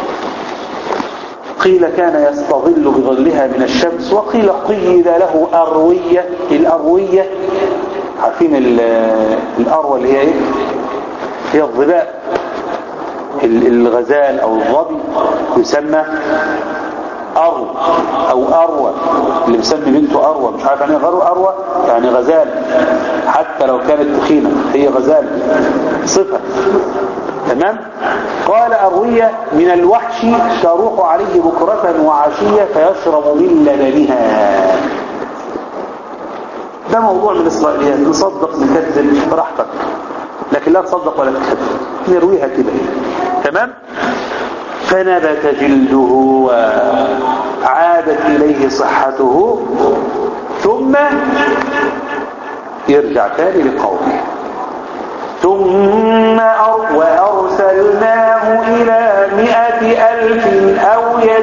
قيل كان يستظل بظلها من الشمس وقيل قيل له أروية الأروية عارفين الأروى اللي هي ايه هي الظباء الغزال أو الظبي يسمى أرو أو أروى اللي مسمي بنته أروى مش عارف يعني غير أروى يعني غزال حتى لو كانت تخينة هي غزال صفة تمام قال أروية من الوحش تروح عليه بكرة وعشية فيشرب من لبنها ده موضوع من الإسرائيليات نصدق نكذب براحتك لكن لا تصدق ولا تكذب نرويها كده تمام فنبت جلده وعادت إليه صحته ثم يرجع تاني لقومه ثم وأرسلناه إلى مئة ألف أو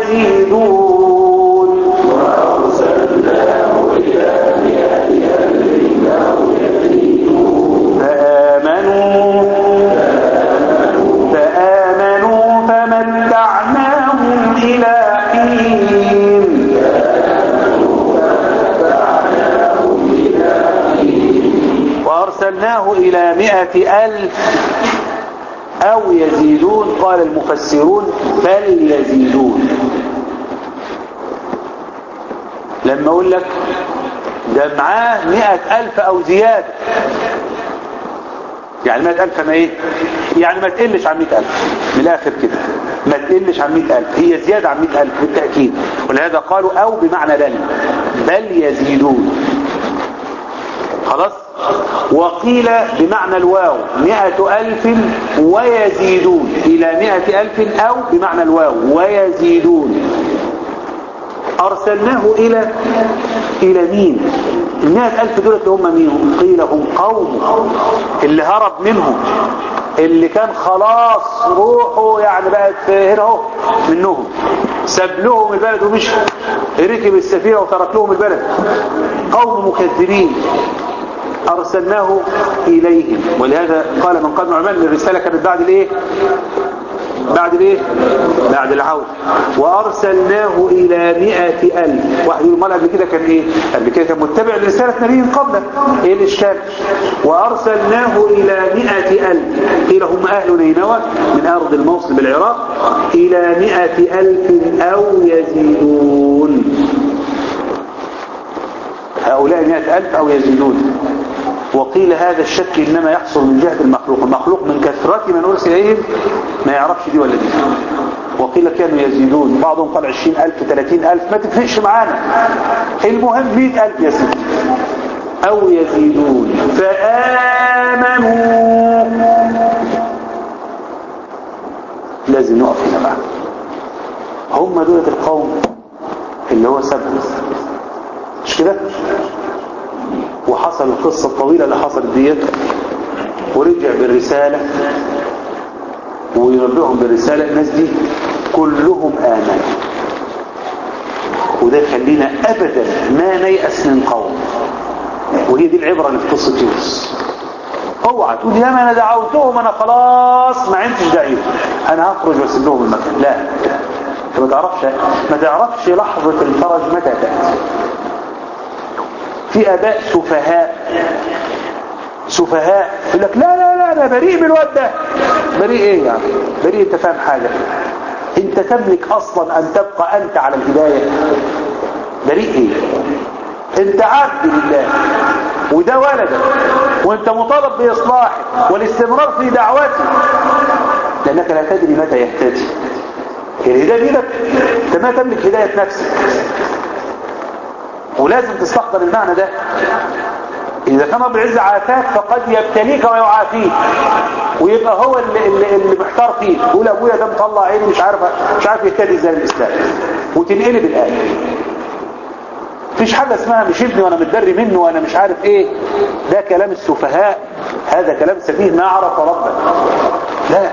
يزيدون وأرسلناه إلى مئة ألف أو يزيدون فآمنوا فآمنوا فمتعناهم إلى حين وأرسلناه إلى مئة ألف أو يزيدون قال المفسرون بل يزيدون لما أقول لك ده معاه مئة ألف أو زيادة يعني مئة ألف ما إيه يعني ما تقلش عن مئة ألف من الآخر كده ما تقلش عن مئة ألف هي زيادة عن مئة ألف بالتأكيد ولهذا قالوا أو بمعنى بل بل يزيدون خلاص وقيل بمعنى الواو مئة ألف ويزيدون إلى مئة ألف أو بمعنى الواو ويزيدون أرسلناه إلى إلى مين المئة ألف دولة هم مين قيل هم قوم اللي هرب منهم اللي كان خلاص روحه يعني بقت هنا اهو منهم ساب لهم البلد ومشي ركب السفينة وترك لهم البلد قوم مكذبين أرسلناه إليهم ولهذا قال من قبل عمان الرسالة كانت بعد الإيه بعد الإيه بعد العود وأرسلناه إلى مئة ألف واحد يقول مال قبل كده كان إيه قبل كده كان متبع لرسالة نبي قبله إيه الإشكال وأرسلناه إلى مئة ألف قيل هم أهل نينوى من أرض الموصل بالعراق إلى مئة ألف أو يزيدون هؤلاء مئة ألف أو يزيدون وقيل هذا الشك إنما يحصل من جهة المخلوق المخلوق من كثرة من أرسل إليهم ما يعرفش دي ولا دي وقيل كانوا يزيدون بعضهم قال عشرين ألف ثلاثين ألف ما تفرقش معانا المهم مئة ألف يا سيدي أو يزيدون فآمنوا لازم نقف هنا بقى هم دولة القوم اللي هو سبب مش كده وحصل القصة الطويلة اللي حصلت ديت ورجع بالرسالة وينبئهم بالرسالة الناس دي كلهم آمنوا وده يخلينا أبدا ما نيأس من قوم وهي دي العبرة اللي في قصة يونس اوعى تقول يا ما انا دعوتهم انا خلاص ما عنديش داعي انا هخرج واسيب لهم المكان لا انت ما تعرفش ما تعرفش لحظة الفرج متى تأتي في اباء سفهاء سفهاء يقول لك لا لا لا انا بريء من الواد ده بريء ايه يعني بريء انت فاهم حاجة انت تملك اصلا ان تبقى انت على الهداية بريء ايه انت عبد لله وده ولدك وانت مطالب باصلاحه والاستمرار في دعوته لانك لا تدري متى يهتدي الهدايه بيدك انت ما تملك هدايه نفسك ولازم تستحضر المعنى ده إذا كان رب العزة عافاك فقد يبتليك ويعافيك ويبقى هو اللي, اللي, اللي محتار فيك يقول أبويا ده مطلع عيني مش عارف مش عارف يهتدي ازاي الإسلام وتنقلب الآية مفيش حاجة اسمها مش ابني وانا متدري منه وانا مش عارف ايه ده كلام السفهاء هذا كلام سفيه ما عرف ربك لا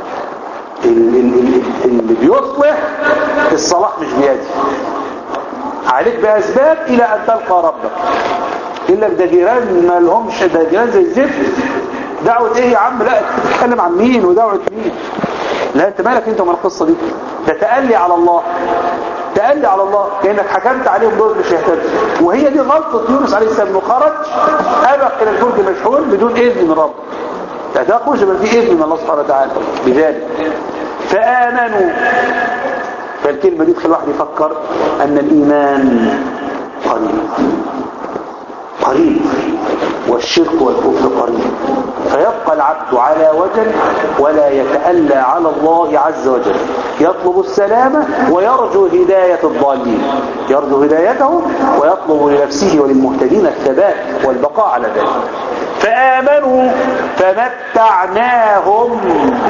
اللي بيصلح الصلاح مش بيدي عليك بأسباب إلى أن تلقى ربك إلا ده جيران ما لهمش ده جيران زي الزفت دعوة إيه يا عم لا تتكلم عن مين ودعوة مين لا أنت مالك أنت من القصة دي ده تألي على الله تألي على الله كأنك حكمت عليهم دول مش يهتدوا وهي دي غلطة يونس عليه السلام انه خرج أبق إلى الفلك مشحون بدون إذن من رب لا تخرج من في إذن من الله سبحانه وتعالى بذلك فآمنوا فالكلمة دي تخلي الواحد يفكر أن الإيمان قريب قريب والشرك والكفر قريب فيبقى العبد على وجل ولا يتألى على الله عز وجل يطلب السلامة ويرجو هداية الضالين يرجو هدايته ويطلب لنفسه وللمهتدين الثبات والبقاء على ذلك فآمنوا فمتعناهم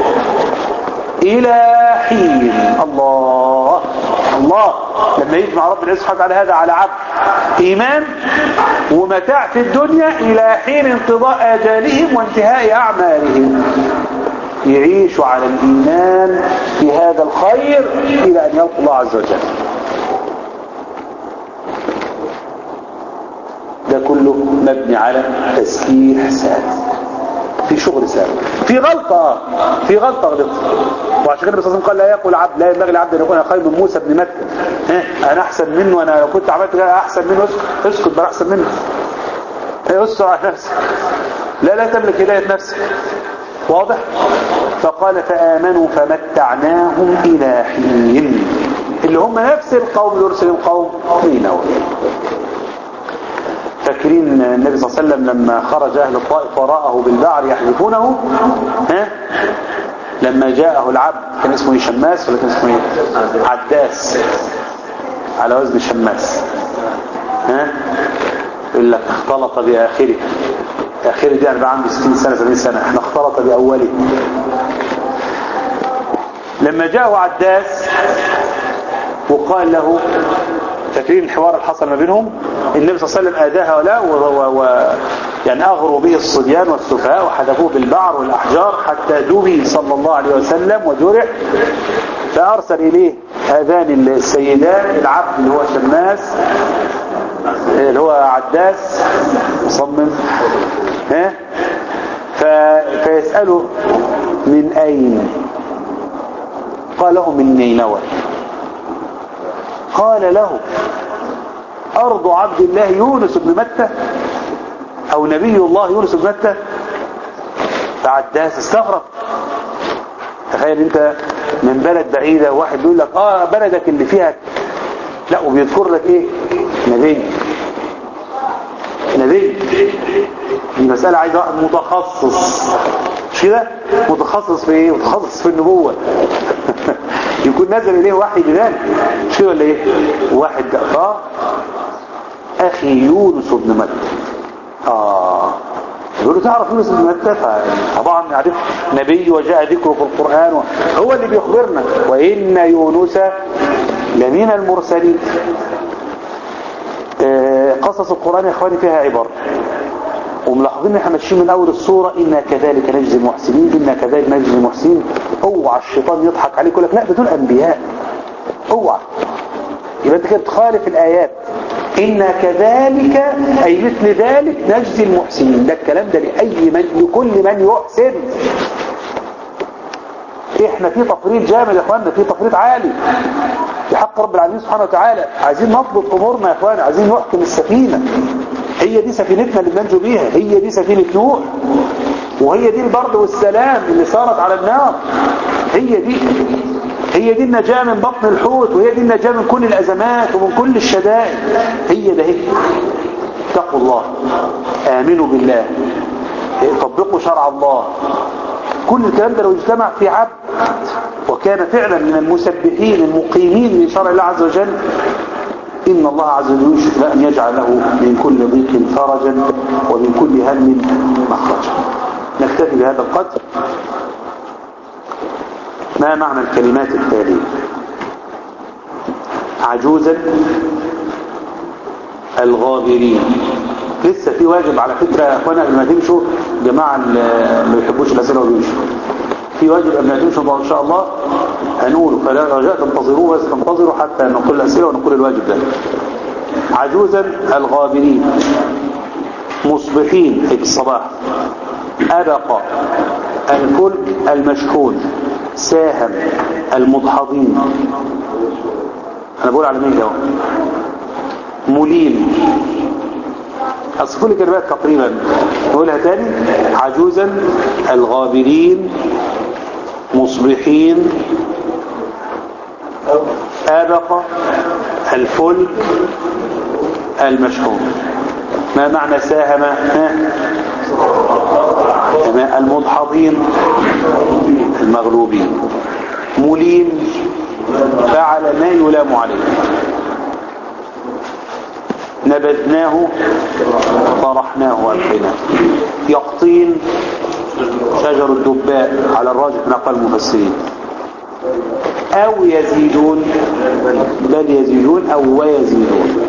إلى حين الله الله لما يجمع رب العزة سبحانه وتعالى هذا على عبد إيمان ومتاع في الدنيا إلى حين انقضاء آجالهم وانتهاء أعمالهم يعيشوا على الإيمان في هذا الخير إلى أن يلقوا الله عز وجل ده كله مبني على تسبيح سابق في شغل سابق في غلطة في غلطة غلطة وعشان كده الرسول قال لا يقول عبد لا ينبغي العبد ان يكون خير من موسى بن مكة ها انا احسن منه انا لو كنت عملت كده احسن منه اسكت اسكت بقى احسن منه استر على نفسك لا لا تملك هداية نفسك واضح فقال فآمنوا فمتعناهم إلى حين اللي هم نفس القوم اللي يرسل القوم نينوى فاكرين النبي صلى الله عليه وسلم لما خرج أهل الطائف وراءه بالبعر يحذفونه ها لما جاءه العبد كان اسمه شماس ولا كان اسمه ايه عداس على وزن شماس ها يقول لك اختلط بآخره آخره دي أنا بقى عندي 60 سنة 70 سنة احنا اختلط بأوله لما جاءه عداس وقال له فاكرين الحوار اللي حصل ما بينهم النبي صلى الله عليه وسلم آذاه ولا و... و... و... يعني أغروا به الصبيان والسفهاء وحذفوه بالبعر والأحجار حتى دبي صلى الله عليه وسلم وجرح فأرسل إليه هذان السيدان العبد اللي هو شماس اللي هو عداس مصمم ها ف... فيسأله من أين قال له من نينوى قال له أرض عبد الله يونس بن متى أو نبي الله يونس بن متى فعداس استغرب تخيل انت من بلد بعيدة واحد بيقول لك اه بلدك اللي فيها لا وبيذكر لك ايه نبي نبي دي مسألة عايزة متخصص مش كده متخصص في ايه متخصص في النبوة يكون نزل إليه وحي بذلك مش كده ولا إيه واحد اه أخي يونس بن متى آه يقول له تعرف يونس بن متى طبعا عرف نبي وجاء ذكره في القرآن هو اللي بيخبرنا وإن يونس لمن المرسلين آه قصص القرآن يا إخواني فيها عبر وملاحظين احنا ماشيين من اول الصورة انا كذلك نجزي المحسنين انا كذلك نجزي المحسنين اوعى الشيطان يضحك عليك يقول لك لا دول انبياء اوعى يبقى انت كده بتخالف الايات انا كذلك اي مثل ذلك نجزي المحسنين ده الكلام ده لاي من لكل من يحسن احنا في تفريط جامد يا اخوانا في تفريط عالي في حق رب العالمين سبحانه وتعالى عايزين نضبط امورنا يا اخوانا عايزين نحكم السفينه هي دي سفينتنا اللي بننجو بيها هي دي سفينة نوح وهي دي البرد والسلام اللي صارت على النار هي دي هي دي النجاة من بطن الحوت وهي دي النجاة من كل الأزمات ومن كل الشدائد هي ده هي اتقوا الله آمنوا بالله طبقوا شرع الله كل الكلام ده لو اجتمع في عبد وكان فعلا من المسبحين المقيمين لشرع الله عز وجل إن الله عز وجل يشفى أن يجعل له من كل ضيق فرجا ومن كل هم مخرجا نكتفي بهذا القدر ما معنى الكلمات التالية عجوزا الغابرين لسه في واجب على فكرة يا اخوانا قبل ما تمشوا جماعة اللي ما بيحبوش الأسئلة وبيمشوا في واجب قبل ما تمشوا إن شاء الله هنقول فلا رجاء تنتظروه بس تنتظروا حتى نقول الأسئلة ونقول الواجب ده عجوزا الغابرين مصبحين في الصباح أبق الفلك المشحون ساهم المضحضين أنا بقول على مين ده مليم أصل كل كلمات تقريبا نقولها تاني عجوزا الغابرين مصبحين آبق الفلك المشحون ما معنى ساهم المضحضين المغلوبين مليم فعل ما يلام عليه نبذناه طرحناه ألقيناه يقطين شجر الدباء على الراجح من أقل المفسرين أو يزيدون بل يزيدون أو ويزيدون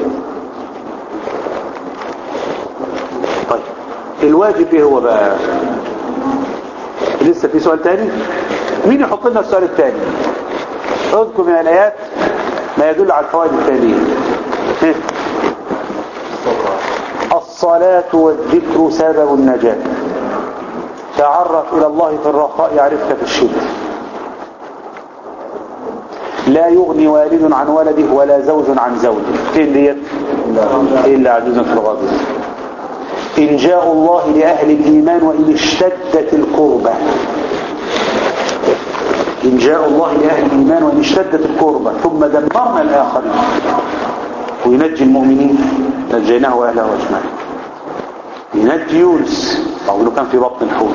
طيب الواجب ايه هو بقى لسه في سؤال تاني مين يحط لنا السؤال التاني اذكر من الآيات ما يدل على الفوائد التالية الصلاة والذكر سبب النجاة تعرف إلى الله في الرخاء يعرفك في الشدة لا يغني والد عن ولده ولا زوج عن زوجه ايه ديت إلا عجوزا في الغابر إن جاء الله لأهل الإيمان وإن اشتدت القربة إن جاء الله لأهل الإيمان وإن اشتدت القربة ثم دمرنا الآخرين وينجي المؤمنين نجيناه وأهله أجمعين ينجي يونس أو له كان في بطن الحوت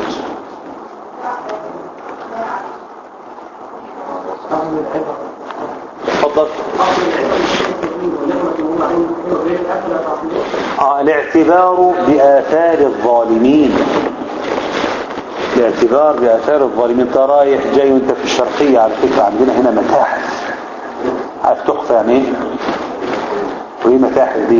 تفضل آه الاعتبار بآثار الظالمين الاعتبار بآثار الظالمين انت رايح جاي وانت في الشرقية على فكرة عندنا هنا متاحف عارف تحفة يعني ايه وايه متاحف دي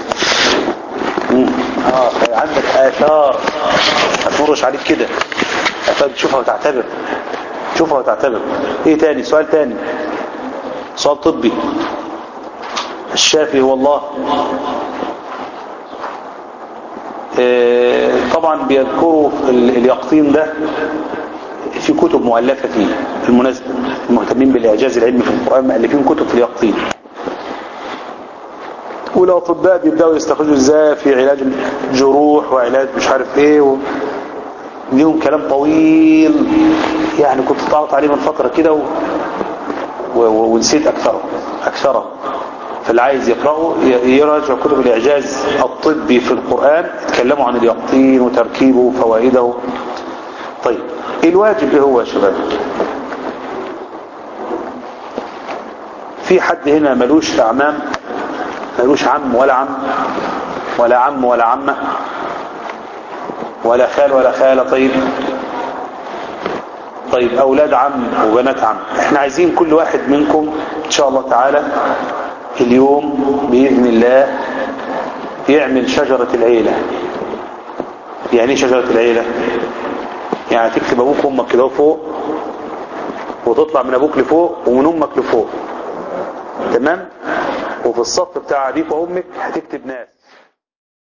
اه عندك آثار هتمرش عليك كده آثار تشوفها وتعتبر تشوفها وتعتبر ايه تاني سؤال تاني سؤال طبي الشافي هو الله آه طبعا بيذكروا اليقطين ده في كتب مؤلفة فيه بالمناسبة المهتمين بالإعجاز العلمي في القرآن مؤلفين كتب في اليقطين والأطباء بيبدأوا يستخرجوا ازاي في علاج الجروح وعلاج مش عارف ايه و... ليهم كلام طويل يعني كنت طلعت عليه من فترة كده و... و... ونسيت أكثره أكثره فاللي عايز يقرأه يراجع كتب الإعجاز الطبي في القرآن يتكلموا عن اليقطين وتركيبه وفوائده طيب الواجب ايه هو يا شباب في حد هنا ملوش اعمام ملوش عم ولا عم ولا عم ولا عمة ولا خال ولا خالة طيب طيب اولاد عم وبنات عم احنا عايزين كل واحد منكم ان شاء الله تعالى اليوم باذن الله يعمل شجرة العيلة يعني ايه شجرة العيلة يعني تكتب ابوك وامك كده فوق وتطلع من ابوك لفوق ومن امك لفوق تمام وفي الصف بتاع ابيك وامك هتكتب ناس